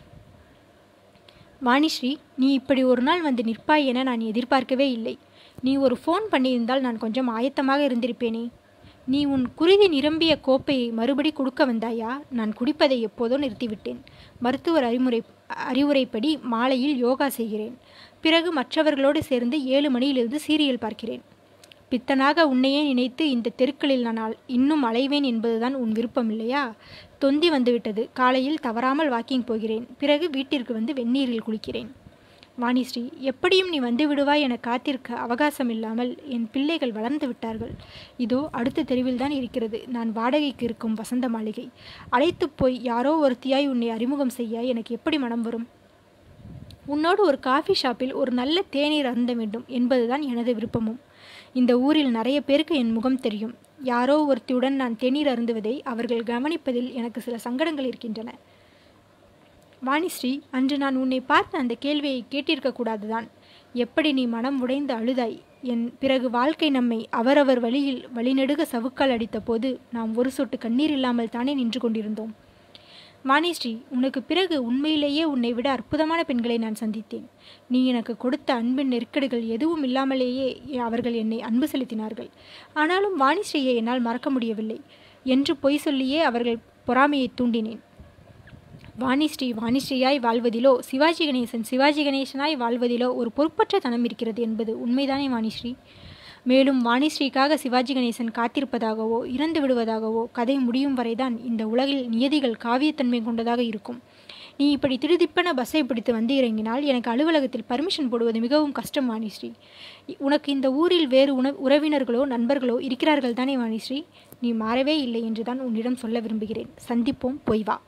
S1: வாணிஸ்ரீ நீ இப்படி ஒரு நாள் வந்து நிற்பாய் என நான் எதிர்பார்க்கவே இல்லை நீ ஒரு ஃபோன் பண்ணியிருந்தால் நான் கொஞ்சம் ஆயத்தமாக இருந்திருப்பேனே நீ உன் குருதி நிரம்பிய கோப்பையை மறுபடி கொடுக்க வந்தாயா நான் குடிப்பதை எப்போதோ நிறுத்திவிட்டேன் மருத்துவர் அறிமுறை அறிவுரைப்படி மாலையில் யோகா செய்கிறேன் பிறகு மற்றவர்களோடு சேர்ந்து ஏழு மணியிலிருந்து சீரியல் பார்க்கிறேன் பித்தனாக உன்னையே நினைத்து இந்த தெருக்களில் நான் இன்னும் அலைவேன் என்பதுதான் உன் விருப்பம் இல்லையா தொந்தி வந்துவிட்டது காலையில் தவறாமல் வாக்கிங் போகிறேன் பிறகு வீட்டிற்கு வந்து வெந்நீரில் குளிக்கிறேன் வாணிஸ்ரீ எப்படியும் நீ வந்து விடுவாய் என காத்திருக்க அவகாசம் இல்லாமல் என் பிள்ளைகள் வளர்ந்து விட்டார்கள் இதோ அடுத்த தெருவில் தான் இருக்கிறது நான் வாடகைக்கு இருக்கும் வசந்த மாளிகை அழைத்து போய் யாரோ ஒருத்தியாய் உன்னை அறிமுகம் செய்ய எனக்கு எப்படி மனம் வரும் உன்னோடு ஒரு காஃபி ஷாப்பில் ஒரு நல்ல தேநீர் அருந்த வேண்டும் என்பதுதான் எனது விருப்பமும் இந்த ஊரில் நிறைய பேருக்கு என் முகம் தெரியும் யாரோ ஒருத்தியுடன் நான் தேநீர் அருந்துவதை அவர்கள் கவனிப்பதில் எனக்கு சில சங்கடங்கள் இருக்கின்றன வாணிஸ்ரீ அன்று நான் உன்னை பார்த்த அந்த கேள்வியை கேட்டிருக்க கூடாதுதான் எப்படி நீ மனம் உடைந்து அழுதாய் என் பிறகு வாழ்க்கை நம்மை அவரவர் வழியில் வழிநெடுக சவுக்கால் அடித்த போது நாம் ஒரு சொட்டு கண்ணீர் இல்லாமல் தானே நின்று கொண்டிருந்தோம் வாணிஸ்ரீ உனக்கு பிறகு உண்மையிலேயே உன்னை விட அற்புதமான பெண்களை நான் சந்தித்தேன் நீ எனக்கு கொடுத்த அன்பின் நெருக்கடிகள் எதுவும் இல்லாமலேயே அவர்கள் என்னை அன்பு செலுத்தினார்கள் ஆனாலும் வாணிஸ்ரீயை என்னால் மறக்க முடியவில்லை என்று பொய் சொல்லியே அவர்கள் பொறாமையை தூண்டினேன் வாணிஸ்ரீ வாணிஸ்ரீயாய் வாழ்வதிலோ சிவாஜி கணேசன் சிவாஜி கணேசனாய் வாழ்வதிலோ ஒரு பொறுப்பற்ற தனம் இருக்கிறது என்பது உண்மைதானே வாணிஸ்ரீ மேலும் வாணிஸ்ரீக்காக சிவாஜி கணேசன் காத்திருப்பதாகவோ இறந்து விடுவதாகவோ கதை முடியும் வரைதான் இந்த உலகில் நியதிகள் காவியத்தன்மை கொண்டதாக இருக்கும் நீ இப்படி திருதிப்பன பஸ்ஸை பிடித்து வந்து இறங்கினால் எனக்கு அலுவலகத்தில் பர்மிஷன் போடுவது மிகவும் கஷ்டம் வாணிஸ்ரீ உனக்கு இந்த ஊரில் வேறு உண உறவினர்களோ நண்பர்களோ இருக்கிறார்கள் தானே வாணிஸ்ரீ நீ மாறவே இல்லை என்றுதான் உன்னிடம் சொல்ல விரும்புகிறேன் சந்திப்போம் பொய் வா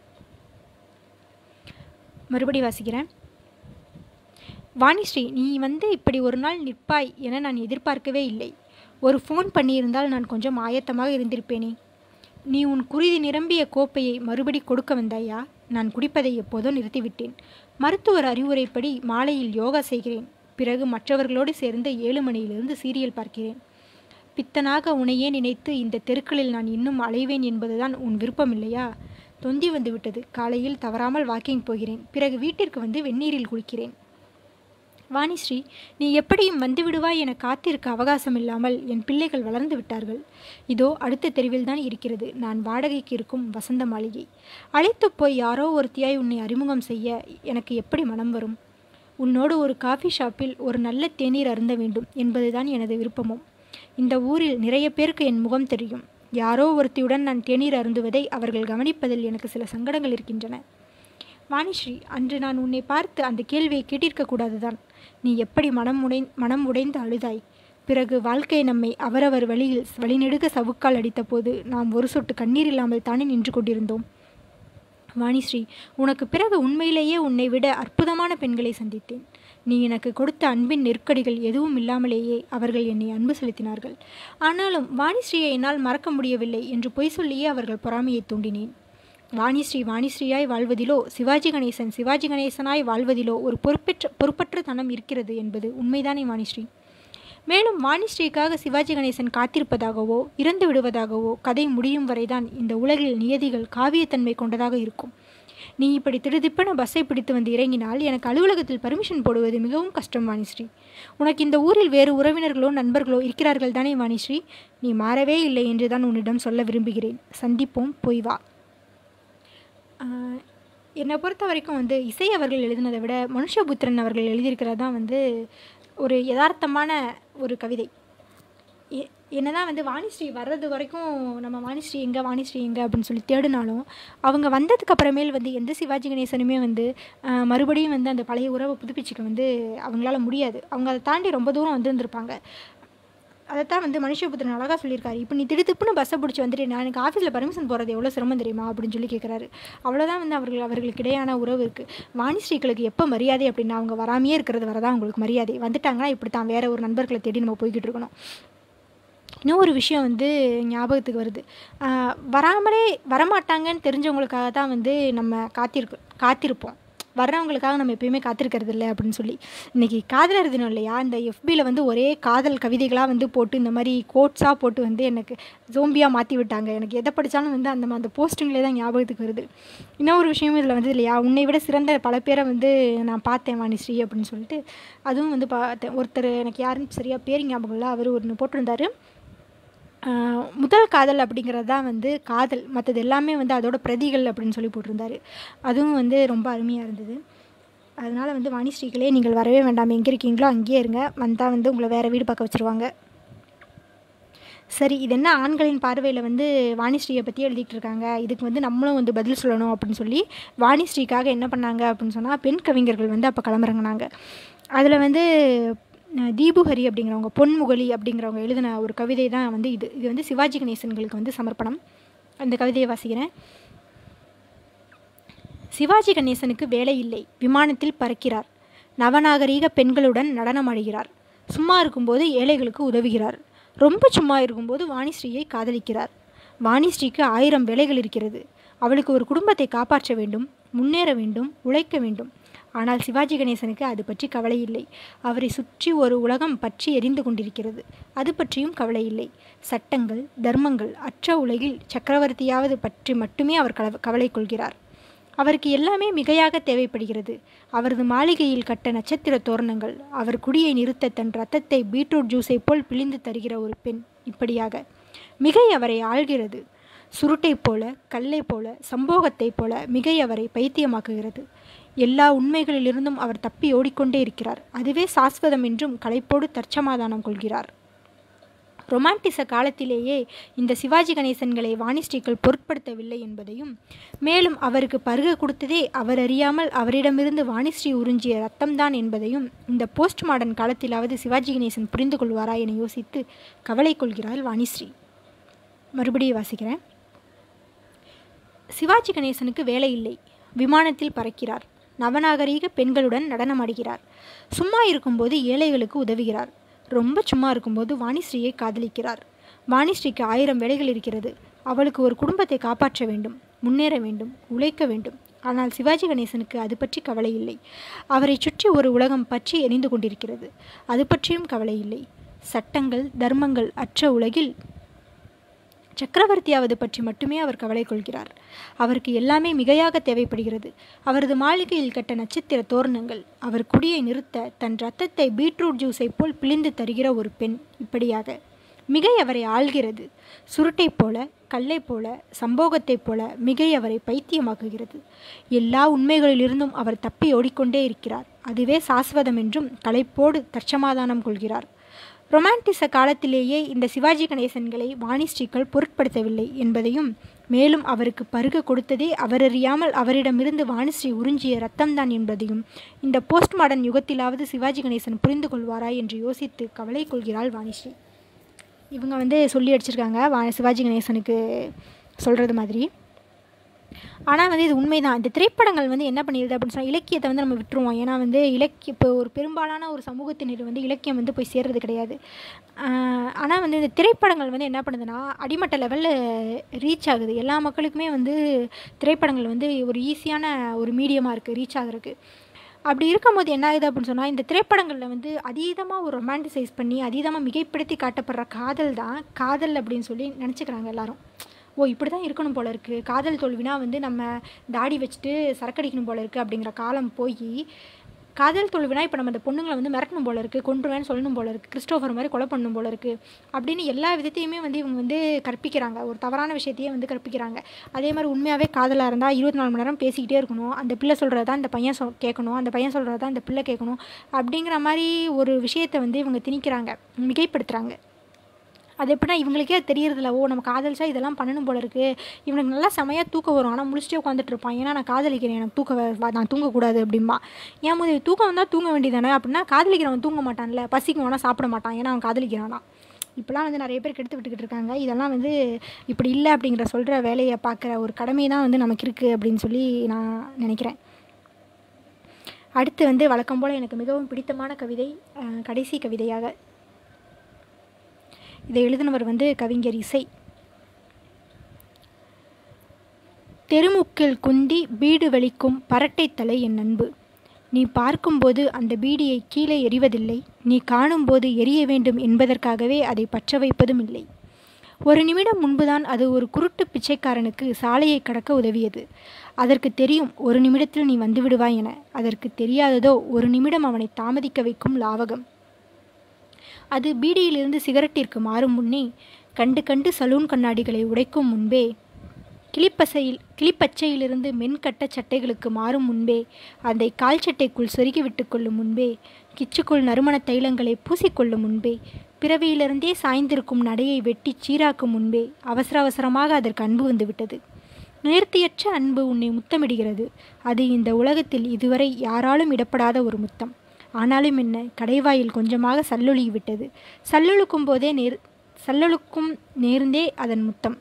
S1: மறுபடி வாசிக்கிறேன் வாணிஸ்ரீ நீ வந்து இப்படி ஒரு நாள் நிற்பாய் என நான் எதிர்பார்க்கவே இல்லை ஒரு ஃபோன் பண்ணியிருந்தால் நான் கொஞ்சம் ஆயத்தமாக இருந்திருப்பேனே நீ உன் குருதி நிரம்பிய கோப்பையை மறுபடி கொடுக்க வந்தாயா நான் குடிப்பதை எப்போதோ நிறுத்திவிட்டேன் மருத்துவர் அறிவுரைப்படி மாலையில் யோகா செய்கிறேன் பிறகு மற்றவர்களோடு சேர்ந்து ஏழு மணியிலிருந்து சீரியல் பார்க்கிறேன் பித்தனாக உனையே நினைத்து இந்த தெருக்களில் நான் இன்னும் அலைவேன் என்பதுதான் உன் விருப்பம் இல்லையா தொந்தி வந்து விட்டது காலையில் தவறாமல் வாக்கிங் போகிறேன் பிறகு வீட்டிற்கு வந்து வெந்நீரில் குளிக்கிறேன் வாணிஸ்ரீ நீ எப்படியும் வந்து விடுவாய் என காத்திருக்க அவகாசம் இல்லாமல் என் பிள்ளைகள் வளர்ந்து விட்டார்கள் இதோ அடுத்த தெருவில் தான் இருக்கிறது நான் வாடகைக்கு இருக்கும் வசந்த மாளிகை அழைத்து போய் யாரோ ஒருத்தியாய் உன்னை அறிமுகம் செய்ய எனக்கு எப்படி மனம் வரும் உன்னோடு ஒரு காஃபி ஷாப்பில் ஒரு நல்ல தேநீர் அருந்த வேண்டும் என்பதுதான் எனது விருப்பமும் இந்த ஊரில் நிறைய பேருக்கு என் முகம் தெரியும் யாரோ ஒருத்தியுடன் நான் தேநீர் அருந்துவதை அவர்கள் கவனிப்பதில் எனக்கு சில சங்கடங்கள் இருக்கின்றன வாணிஸ்ரீ அன்று நான் உன்னை பார்த்து அந்த கேள்வியை கேட்டிருக்க கூடாதுதான் நீ எப்படி மனம் உடை மனம் உடைந்து அழுதாய் பிறகு வாழ்க்கை நம்மை அவரவர் வழியில் வழிநெடுக சவுக்கால் அடித்தபோது நாம் ஒரு சொட்டு கண்ணீர் இல்லாமல் தானே நின்று கொண்டிருந்தோம் வாணிஸ்ரீ உனக்கு பிறகு உண்மையிலேயே உன்னை விட அற்புதமான பெண்களை சந்தித்தேன் நீ எனக்கு கொடுத்த அன்பின் நெருக்கடிகள் எதுவும் இல்லாமலேயே அவர்கள் என்னை அன்பு செலுத்தினார்கள் ஆனாலும் வாணிஸ்ரீயை என்னால் மறக்க முடியவில்லை என்று பொய் சொல்லியே அவர்கள் பொறாமையை தூண்டினேன் வாணிஸ்ரீ வாணிஸ்ரீயாய் வாழ்வதிலோ சிவாஜி கணேசன் சிவாஜி கணேசனாய் வாழ்வதிலோ ஒரு பொறுப்பற்ற பொறுப்பற்ற தனம் இருக்கிறது என்பது உண்மைதானே வாணிஸ்ரீ மேலும் வாணிஸ்ரீக்காக சிவாஜி கணேசன் காத்திருப்பதாகவோ இறந்து விடுவதாகவோ கதை முடியும் வரைதான் இந்த உலகில் நியதிகள் காவியத்தன்மை கொண்டதாக இருக்கும் நீ இப்படி திடுதிப்பென பஸ்ஸை பிடித்து வந்து இறங்கினால் எனக்கு அலுவலகத்தில் பர்மிஷன் போடுவது மிகவும் கஷ்டம் வாணிஸ்ரீ உனக்கு இந்த ஊரில் வேறு உறவினர்களோ நண்பர்களோ இருக்கிறார்கள் தானே வாணிஸ்ரீ நீ மாறவே இல்லை என்று தான் உன்னிடம் சொல்ல விரும்புகிறேன் சந்திப்போம் போய் வா ஆஹ், என்னை பொறுத்த வரைக்கும் வந்து இசை அவர்கள் எழுதினதை விட மனுஷபுத்திரன் அவர்கள் எழுதியிருக்கிறது தான் வந்து ஒரு யதார்த்தமான ஒரு கவிதை எ- என்னதான் வந்து வாணிஸ்ரீ வர்றது வரைக்கும் நம்ம வாணிஸ்ரீ எங்கே வாணிஸ்ரீ எங்கே அப்படின்னு சொல்லி தேடினாலும் அவங்க வந்ததுக்கு அப்புறமேல் வந்து எந்த சிவாஜி கணேசனுமே வந்து ஆஹ், மறுபடியும் வந்து அந்த பழைய உறவை புதுப்பிச்சுக்க வந்து அவங்களால முடியாது அவங்க அதை தாண்டி ரொம்ப தூரம் வந்திருந்திருப்பாங்க அதைத்தான் வந்து மனுஷபுத்திரன் அழகாக சொல்லியிருக்காரு இப்போ நீ திடுத்துப்புன்னு பஸ்ஸை பிடிச்சி வந்துட்டு நான் எனக்கு ஆஃபீஸில் பர்மிஷன் போகிறது எவ்வளோ சிரமம் தெரியுமா அப்படின்னு சொல்லி கேட்குறாரு அவ்வளோதான் வந்து அவர்கள் அவர்களுக்கு இடையான உறவு இருக்குது வாணிஸ்ரீகளுக்கு எப்போ மரியாதை அப்படின்னா அவங்க வராமையே இருக்கிறது வரதான் அவங்களுக்கு மரியாதை வந்துட்டாங்கன்னா இப்படி தான் வேற ஒரு நண்பர்களை தேடி நம்ம போய்கிட்டு இருக்கணும் இன்னும் ஒரு விஷயம் வந்து ஞாபகத்துக்கு வருது ஆஹ் வராமலே வரமாட்டாங்கன்னு தெரிஞ்சவங்களுக்காக தான் வந்து நம்ம காத்திருக்கு காத்திருப்போம் வர்றவங்களுக்காக நம்ம எப்பயுமே காத்திருக்கிறது இல்லை அப்படின்னு சொல்லி இன்றைக்கி காதலர் தினம் இல்லையா இந்த எஃபியில் வந்து ஒரே காதல் கவிதைகளாக வந்து போட்டு இந்த மாதிரி கோட்ஸாக போட்டு வந்து எனக்கு ஜோம்பியாக மாற்றி விட்டாங்க எனக்கு எதை படித்தாலும் வந்து அந்த அந்த போஸ்டிங்லேயே தான் ஞாபகத்துக்கு வருது இன்னும் ஒரு விஷயம் இதில் வந்து இல்லையா உன்னை விட சிறந்த பல பேரை வந்து நான் பார்த்தேன் வாணிஸ்ரீ அப்படின்னு சொல்லிட்டு அதுவும் வந்து பார்த்தேன் ஒருத்தர் எனக்கு யாருன்னு சரியாக பேர் ஞாபகம் இல்லை அவர் ஒன்று போட்டிருந்தாரு ஆஹ் முதல் காதல் அப்படிங்கிறது தான் வந்து காதல் மற்றது எல்லாமே வந்து அதோட பிரதிகள் அப்படின்னு சொல்லி போட்டிருந்தாரு அதுவும் வந்து ரொம்ப அருமையாக இருந்தது அதனால் வந்து வாணிஸ்ரீகளே நீங்கள் வரவே வேண்டாம் எங்கே இருக்கீங்களோ அங்கேயே இருங்க வந்தால் வந்து உங்களை வேறு வீடு பார்க்க வச்சுருவாங்க சரி இது என்ன ஆண்களின் பார்வையில் வந்து வாணிஸ்ரீயை பற்றி எழுதிட்டு இருக்காங்க இதுக்கு வந்து நம்மளும் வந்து பதில் சொல்லணும் அப்படின்னு சொல்லி வாணிஸ்ரீக்காக என்ன பண்ணாங்க அப்படின்னு சொன்னால் பெண் கவிஞர்கள் வந்து அப்போ கிளம்புறங்கினாங்க அதில் வந்து அஹ், தீபுஹரி அப்படிங்கிறவங்க பொன்முகலி அப்படிங்கிறவங்க எழுதின ஒரு கவிதை தான் வந்து இது இது வந்து சிவாஜி கணேசன்களுக்கு வந்து சமர்ப்பணம் அந்த கவிதையை வாசிக்கிறேன் சிவாஜி கணேசனுக்கு வேலை இல்லை விமானத்தில் பறக்கிறார் நவநாகரீக பெண்களுடன் நடனமாடுகிறார் சும்மா இருக்கும்போது ஏழைகளுக்கு உதவுகிறார் ரொம்ப சும்மா இருக்கும்போது வாணிஸ்ரீயை காதலிக்கிறார் வாணிஸ்ரீக்கு ஆயிரம் வேலைகள் இருக்கிறது அவளுக்கு ஒரு குடும்பத்தை காப்பாற்ற வேண்டும் முன்னேற வேண்டும் உழைக்க வேண்டும் ஆனால் சிவாஜி கணேசனுக்கு அது பற்றி கவலை இல்லை அவரை சுற்றி ஒரு உலகம் பற்றி எரிந்து கொண்டிருக்கிறது அது பற்றியும் கவலை இல்லை சட்டங்கள் தர்மங்கள் அற்ற உலகில் சக்கரவர்த்தியாவது பற்றி மட்டுமே அவர் கவ- கவலை கொள்கிறார் அவருக்கு எல்லாமே மிகையாக தேவைப்படுகிறது அவரது மாளிகையில் கட்ட நட்சத்திர தோரணங்கள் அவர் குடியை நிறுத்த தன் ரத்தத்தை பீட்ரூட் ஜூஸை போல் பிழிந்து தருகிற ஒரு பெண் இப்படியாக மிகை அவரை ஆள்கிறது சுருட்டை போல கல்லை போல சம்போகத்தை போல மிகை அவரை பைத்தியமாக்குகிறது எல்லா உண்மைகளிலிருந்தும் அவர் தப்பி ஓடிக்கொண்டே இருக்கிறார் அதுவே சாஸ்வதம் என்றும் களைப்போடு தற்சமாதானம் கொள்கிறார் ரொமான்டிச காலத்திலேயே இந்த சிவாஜி கணேசன்களை வாணிஸ்ரீகள் பொருட்படுத்தவில்லை என்பதையும் மேலும் அவருக்கு பருக கொடுத்ததே அவர் அறியாமல் அவரிடமிருந்து வாணிஸ்ரீ உறிஞ்சிய ரத்தம்தான் என்பதையும் இந்த போஸ்ட் மாடர்ன் காலத்திலாவது சிவாஜி கணேசன் புரிந்து கொள்வாரா என யோசித்து கவலை கொள்கிறாள் வாணிஸ்ரீ மறுபடியும் வாசிக்கிறேன் சிவாஜி கணேசனுக்கு வேலை இல்லை விமானத்தில் பறக்கிறார் நவநாகரீக பெண்களுடன் நடனமாடுகிறார் சும்மா இருக்கும்போது ஏழைகளுக்கு உதவுகிறார் ரொம்ப சும்மா இருக்கும்போது வாணிஸ்ரீயை காதலிக்கிறார் வாணிஸ்ரீக்கு ஆயிரம் வேலைகள் இருக்கிறது அவளுக்கு ஒரு குடும்பத்தை காப்பாற்ற வேண்டும் முன்னேற வேண்டும் உழைக்க வேண்டும் ஆனால் சிவாஜி கணேசனுக்கு அது பற்றி கவலை இல்லை அவரை சுற்றி ஒரு உலகம் பற்றி எரிந்து கொண்டிருக்கிறது அது பற்றியும் கவலை இல்லை சட்டங்கள் தர்மங்கள் அற்ற உலகில் சக்கரவர்த்தியாவது பற்றி மட்டுமே அவர் கவலை கொள்கிறார் அவருக்கு எல்லாமே மிகையாக தேவைப்படுகிறது அவரது மாளிகையில் கட்ட நட்சத்திர தோரணங்கள் அவர் குடியை நிறுத்த தன் ரத்தத்தை பீட்ரூட் ஜூஸை போல் பிழிந்து தருகிற ஒரு பெண் இப்படியாக மிகை அவரை ஆள்கிறது சுருட்டை போல கல்லை போல சம்போகத்தைப் போல மிகை அவரை பைத்தியமாக்குகிறது எல்லா உண்மைகளிலிருந்தும் அவர் தப்பி ஓடிக்கொண்டே இருக்கிறார் அதுவே சாஸ்வதம் என்றும் களைப்போடு தற்சமாதானம் கொள்கிறார் ரொமான்டிச காலத்திலேயே இந்த சிவாஜி கணேசன்களை வாணிஸ்ரீகள் பொருட்படுத்தவில்லை என்பதையும் மேலும் அவருக்கு பருக கொடுத்ததே அவரறியாமல் அவரிடமிருந்து வாணிஸ்ரீ உறிஞ்சிய ரத்தம்தான் என்பதையும் இந்த போஸ்ட் மாடர்ன் யுகத்திலாவது சிவாஜி கணேசன் புரிந்து கொள்வாரா என்று யோசித்து கவலை கொள்கிறாள் வாணிஸ்ரீ இவங்க வந்து சொல்லி அடிச்சிருக்காங்க வா சிவாஜி கணேசனுக்கு சொல்கிறது மாதிரி ஆனால் வந்து இது உண்மைதான் இந்த திரைப்படங்கள் வந்து என்ன பண்ணிடுது அப்படின்னு சொன்னால் இலக்கியத்தை வந்து நம்ம விட்டுருவோம் ஏன்னா வந்து இலக்கிய இப்போ ஒரு பெரும்பாலான ஒரு சமூகத்தினர் வந்து இலக்கியம் வந்து போய் சேர்றது கிடையாது ஆனால் வந்து இந்த திரைப்படங்கள் வந்து என்ன பண்ணுதுன்னா அடிமட்ட லெவலில் ரீச் ஆகுது எல்லா மக்களுக்குமே வந்து திரைப்படங்கள் வந்து ஒரு ஈஸியான ஒரு மீடியமாக இருக்குது ரீச் ஆகிறதுக்கு அப்படி இருக்கும்போது என்ன ஆகுது அப்படின்னு சொன்னால் இந்த திரைப்படங்களில் வந்து அதீதமாக ஒரு ரொமான்டிசைஸ் பண்ணி அதீதமாக மிகைப்படுத்தி காட்டப்படுற காதல் தான் காதல் அப்படின்னு சொல்லி நினச்சிக்கிறாங்க எல்லாரும் ஓ இப்படி தான் இருக்கணும் போல இருக்குது காதல் தோல்வினா வந்து நம்ம தாடி வச்சுட்டு சரக்கடிக்கணும் போல இருக்குது அப்படிங்கிற காலம் போய் காதல் தோல்வினா இப்போ நம்ம அந்த பொண்ணுங்களை வந்து மிரட்டணும் போல இருக்குது கொண்டுருவேன்னு சொல்லணும் போல இருக்குது கிறிஸ்டோஃபர் மாதிரி கொலை பண்ணணும் போல இருக்குது அப்படின்னு எல்லா விதத்தையுமே வந்து இவங்க வந்து கற்பிக்கிறாங்க ஒரு தவறான விஷயத்தையே வந்து கற்பிக்கிறாங்க அதே மாதிரி உண்மையாகவே காதலாக இருந்தால் இருபத்தி நாலு மணி நேரம் பேசிக்கிட்டே இருக்கணும் அந்த பிள்ளை சொல்கிறது தான் இந்த பையன் சொல் கேட்கணும் அந்த பையன் சொல்கிறது தான் இந்த பிள்ளை கேட்கணும் அப்படிங்கிற மாதிரி ஒரு விஷயத்தை வந்து இவங்க திணிக்கிறாங்க மிகைப்படுத்துகிறாங்க அது எப்படின்னா இவங்களுக்கே தெரியறதில்ல ஓ நம்ம காதலிச்சா இதெல்லாம் பண்ணணும் போல இருக்குது இவனுக்கு நல்லா செமையாக தூக்கம் வரும் ஆனால் முழிச்சிட்டே உட்காந்துட்டு இருப்பான் ஏன்னா நான் காதலிக்கிறேன் எனக்கு தூக்க வ- நான் தூங்கக்கூடாது அப்படிம்பா ஏன் போது தூக்கம் வந்தால் தூங்க வேண்டியதானே அப்படின்னா காதலிக்கிறவன் தூங்க மாட்டான்ல பசிக்கு வேணால் சாப்பிட மாட்டான் ஏன்னா அவன் காதலிக்கிறானா இப்போலாம் வந்து நிறைய பேர் கெடுத்து விட்டுக்கிட்டு இருக்காங்க இதெல்லாம் வந்து இப்படி இல்லை அப்படிங்கிற சொல்கிற வேலையை பார்க்குற ஒரு கடமை தான் வந்து நமக்கு இருக்குது அப்படின்னு சொல்லி நான் நினைக்கிறேன் அடுத்து வந்து வழக்கம் போல் எனக்கு மிகவும் பிடித்தமான கவிதை அஹ், கடைசி கவிதையாக இதை எழுதினவர் வந்து கவிஞர் இசை தெருமுக்கில் குந்தி பீடு வலிக்கும் பரட்டை தலை என் அன்பு நீ பார்க்கும்போது அந்த பீடியை கீழே எறிவதில்லை நீ காணும்போது எரிய வேண்டும் என்பதற்காகவே அதை பற்ற வைப்பதும் இல்லை ஒரு நிமிடம் முன்புதான் அது ஒரு குருட்டு பிச்சைக்காரனுக்கு சாலையை கடக்க உதவியது அதற்கு தெரியும் ஒரு நிமிடத்தில் நீ வந்து விடுவாய் என அதற்கு தெரியாததோ ஒரு நிமிடம் அவனை தாமதிக்க வைக்கும் லாவகம் அது பீடியிலிருந்து சிகரெட்டிற்கு மாறும் முன்னே கண்டு கண்டு சலூன் கண்ணாடிகளை உடைக்கும் முன்பே கிளிப்பசையில் கிளிப்பச்சையிலிருந்து மென்கட்ட சட்டைகளுக்கு மாறும் முன்பே அதை கால் சட்டைக்குள் சொருகி விட்டு கொள்ளும் முன்பே கிச்சுக்குள் நறுமண தைலங்களை பூசிக்கொள்ளும் முன்பே பிறவியிலிருந்தே சாய்ந்திருக்கும் நடையை வெட்டிச் சீராக்கும் முன்பே அவசர அவசரமாக அதற்கு அன்பு வந்துவிட்டது நேர்த்தியற்ற அன்பு உன்னை முத்தமிடுகிறது அது இந்த உலகத்தில் இதுவரை யாராலும் இடப்படாத ஒரு முத்தம் ஆனாலும் என்ன கடைவாயில் கொஞ்சமாக சல்லொளி விட்டது சல்லொழுக்கும் போதே நேர் சல்லொழுக்கும் நேர்ந்தே அதன் முத்தம்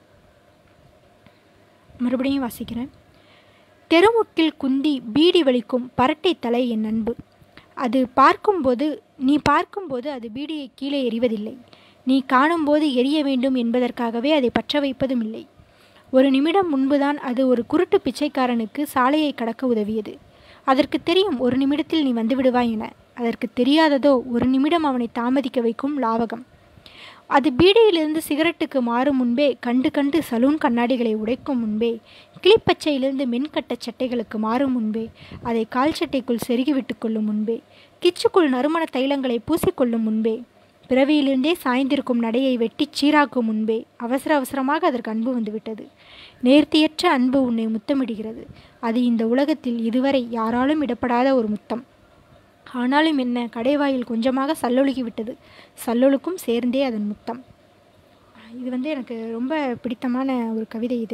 S1: மறுபடியும் வாசிக்கிறேன் தெருமுக்கில் குந்தி பீடி வலிக்கும் பரட்டை தலை என் அன்பு அது பார்க்கும்போது நீ பார்க்கும்போது அது பீடியை கீழே எறிவதில்லை நீ காணும்போது எரிய வேண்டும் என்பதற்காகவே அதை பற்ற வைப்பதும் இல்லை ஒரு நிமிடம் முன்புதான் அது ஒரு குருட்டு பிச்சைக்காரனுக்கு சாலையை கடக்க உதவியது அதற்கு தெரியும் ஒரு நிமிடத்தில் நீ வந்து விடுவாய் என அதற்கு தெரியாததோ ஒரு நிமிடம் அவனை தாமதிக்க வைக்கும் லாவகம் அது பீடியிலிருந்து சிகரெட்டுக்கு மாறும் முன்பே கண்டு கண்டு சலூன் கண்ணாடிகளை உடைக்கும் முன்பே கிளிப்பச்சையிலிருந்து மென்கட்ட சட்டைகளுக்கு மாறும் முன்பே அதை கால் சட்டைக்குள் செருகி விட்டு கொள்ளும் முன்பே கிச்சுக்குள் நறுமண தைலங்களை பூசிக்கொள்ளும் முன்பே பிறவியிலிருந்தே சாய்ந்திருக்கும் நடையை வெட்டிச் சீராக்கும் முன்பே அவசர அவசரமாக அதற்கு அன்பு வந்துவிட்டது நேர்த்தியற்ற அன்பு உன்னை முத்தமிடுகிறது அது இந்த உலகத்தில் இதுவரை யாராலும் இடப்படாத ஒரு முத்தம் ஆனாலும் என்ன கடைவாயில் கொஞ்சமாக சல்லொழுகி விட்டது சல்லொழுக்கும் சேர்ந்தே அதன் முத்தம் இது வந்து எனக்கு ரொம்ப பிடித்தமான ஒரு கவிதை இது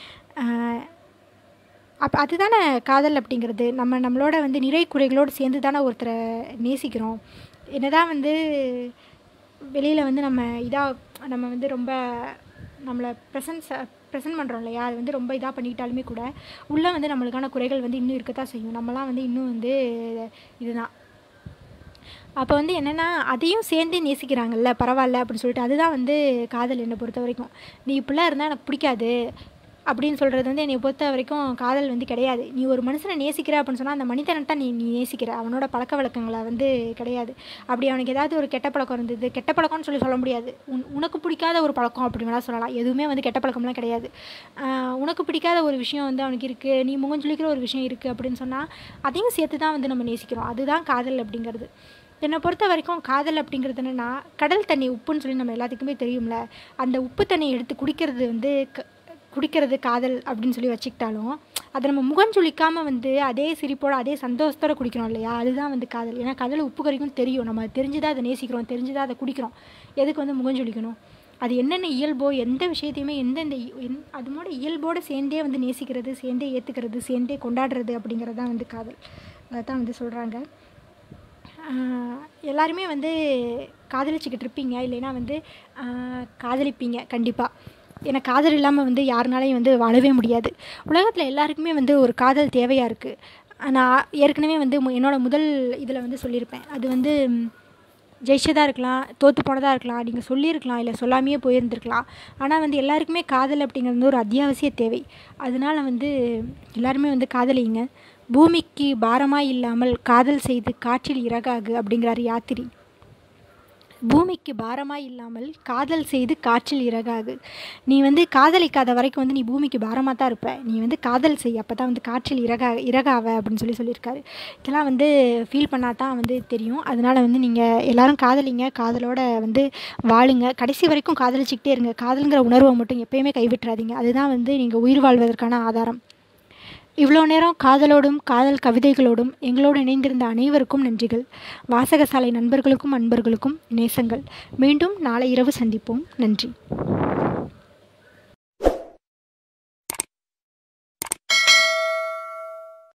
S1: அப்போ அதுதானே காதல் அப்படிங்கிறது நம்ம நம்மளோட வந்து நிறை குறைகளோடு சேர்ந்து தானே ஒருத்தரை நேசிக்கிறோம் என்னதான் வந்து வெளியில் வந்து நம்ம இதாக நம்ம வந்து ரொம்ப நம்மளை ப்ரெசன்ஸ் ப்ரெசன்ட் பண்ணுறோம் இல்லையா அது வந்து ரொம்ப இதாக பண்ணிக்கிட்டாலுமே கூட உள்ளே வந்து நம்மளுக்கான குறைகள் வந்து இன்னும் இருக்கத்தான் செய்யும் நம்மலாம் வந்து இன்னும் வந்து இதுதான் அப்போ வந்து என்னென்னா அதையும் சேர்ந்து நேசிக்கிறாங்கல்ல பரவாயில்ல அப்படின்னு சொல்லிட்டு அதுதான் வந்து காதல் என்னை பொறுத்த வரைக்கும் நீ இப்படிலாம் இருந்தால் எனக்கு பிடிக்காது அப்படின்னு சொல்கிறது வந்து என்னை பொறுத்த வரைக்கும் காதல் வந்து கிடையாது நீ ஒரு மனுஷனை நேசிக்கிற அப்படின்னு சொன்னால் அந்த மனிதனைத்தான் நீ நீ நேசிக்கிற அவனோட பழக்க வழக்கங்களை வந்து கிடையாது அப்படி அவனுக்கு ஏதாவது ஒரு கெட்ட பழக்கம் இருந்தது கெட்ட பழக்கம்னு சொல்லி சொல்ல முடியாது உன் உனக்கு பிடிக்காத ஒரு பழக்கம் அப்படி வேணால் சொல்லலாம் எதுவுமே வந்து கெட்ட பழக்கம்லாம் கிடையாது ஆஹ் உனக்கு பிடிக்காத ஒரு விஷயம் வந்து அவனுக்கு இருக்குது நீ முகஞ்சொலிக்கிற ஒரு விஷயம் இருக்குது அப்படின்னு சொன்னால் அதையும் சேர்த்து தான் வந்து நம்ம நேசிக்கிறோம் அதுதான் காதல் அப்படிங்கிறது என்னை பொறுத்த வரைக்கும் காதல் அப்படிங்கிறது என்னென்னா கடல் தண்ணி உப்புன்னு சொல்லி நம்ம எல்லாத்துக்குமே தெரியும்ல அந்த உப்பு தண்ணியை எடுத்து குடிக்கிறது வந்து க குடிக்கிறது காதல் அப்படின்னு சொல்லி வச்சுக்கிட்டாலும் அதை நம்ம முகம் சுளிக்காமல் வந்து அதே சிரிப்போட அதே சந்தோஷத்தோட குடிக்கிறோம் இல்லையா அதுதான் வந்து காதல் ஏன்னா காதல் உப்பு கறிக்கும் தெரியும் நம்ம தெரிஞ்சுதான் அதை நேசிக்கிறோம் தெரிஞ்சுதான் அதை குடிக்கிறோம் எதுக்கு வந்து முகம் சுளிக்கணும் அது என்னென்ன இயல்போ எந்த விஷயத்தையுமே எந்தெந்த இ- எந் அதனோட இயல்போடு சேர்ந்தே வந்து நேசிக்கிறது சேர்ந்தே ஏற்றுக்கிறது சேர்ந்தே கொண்டாடுறது அப்படிங்கிறது தான் வந்து காதல் அதை தான் வந்து சொல்கிறாங்க எல்லாருமே வந்து காதலிச்சுக்கிட்டு இருப்பீங்க இல்லைன்னா வந்து ஆஹ் காதலிப்பீங்க கண்டிப்பாக ஏன்னா காதல் இல்லாமல் வந்து யாருனாலையும் வந்து வாழவே முடியாது உலகத்தில் எல்லாருக்குமே வந்து ஒரு காதல் தேவையாக இருக்குது நான் ஏற்கனவே வந்து மு- என்னோட முதல் இதில் வந்து சொல்லியிருப்பேன் அது வந்து ம், ஜெயிச்சதாக இருக்கலாம் தோற்று போனதாக இருக்கலாம் நீங்கள் சொல்லியிருக்கலாம் இல்லை சொல்லாமையே போயிருந்திருக்கலாம் ஆனால் வந்து எல்லாருக்குமே காதல் அப்படிங்கிறது வந்து ஒரு அத்தியாவசிய தேவை அதனால வந்து எல்லாருமே வந்து காதலிங்க பூமிக்கு பாரமாய் இல்லாமல் காதல் செய்து காற்றில் இறகாகு அப்படிங்கிறார் யாத்திரி பூமிக்கு பாரமாய் இல்லாமல் காதல் செய்து காற்றில் இறகாகு நீ வந்து காதலிக்காத வரைக்கும் வந்து நீ பூமிக்கு பாரமாக தான் இருப்ப நீ வந்து காதல் செய் அப்போ தான் வந்து காற்றில் இறகா இறகாவ அப்படின்னு சொல்லி சொல்லியிருக்காரு இதெல்லாம் வந்து ஃபீல் பண்ணால் தான் வந்து தெரியும் அதனால் வந்து நீங்கள் எல்லாரும் காதலிங்க காதலோட வந்து வாழுங்க கடைசி வரைக்கும் காதலிச்சுக்கிட்டே இருங்க காதலுங்கிற உணர்வை மட்டும் எப்பயுமே கைவிட்டுறாதீங்க அதுதான் வந்து நீங்கள் உயிர் வாழ்வதற்கான ஆதாரம் இவ்வளோ நேரம் காதலோடும் காதல் கவிதைகளோடும் எங்களோடு இணைந்திருந்த அனைவருக்கும் நன்றிகள் வாசகசாலை நண்பர்களுக்கும் அன்பர்களுக்கும் நேசங்கள் மீண்டும் நாளை இரவு சந்திப்போம் நன்றி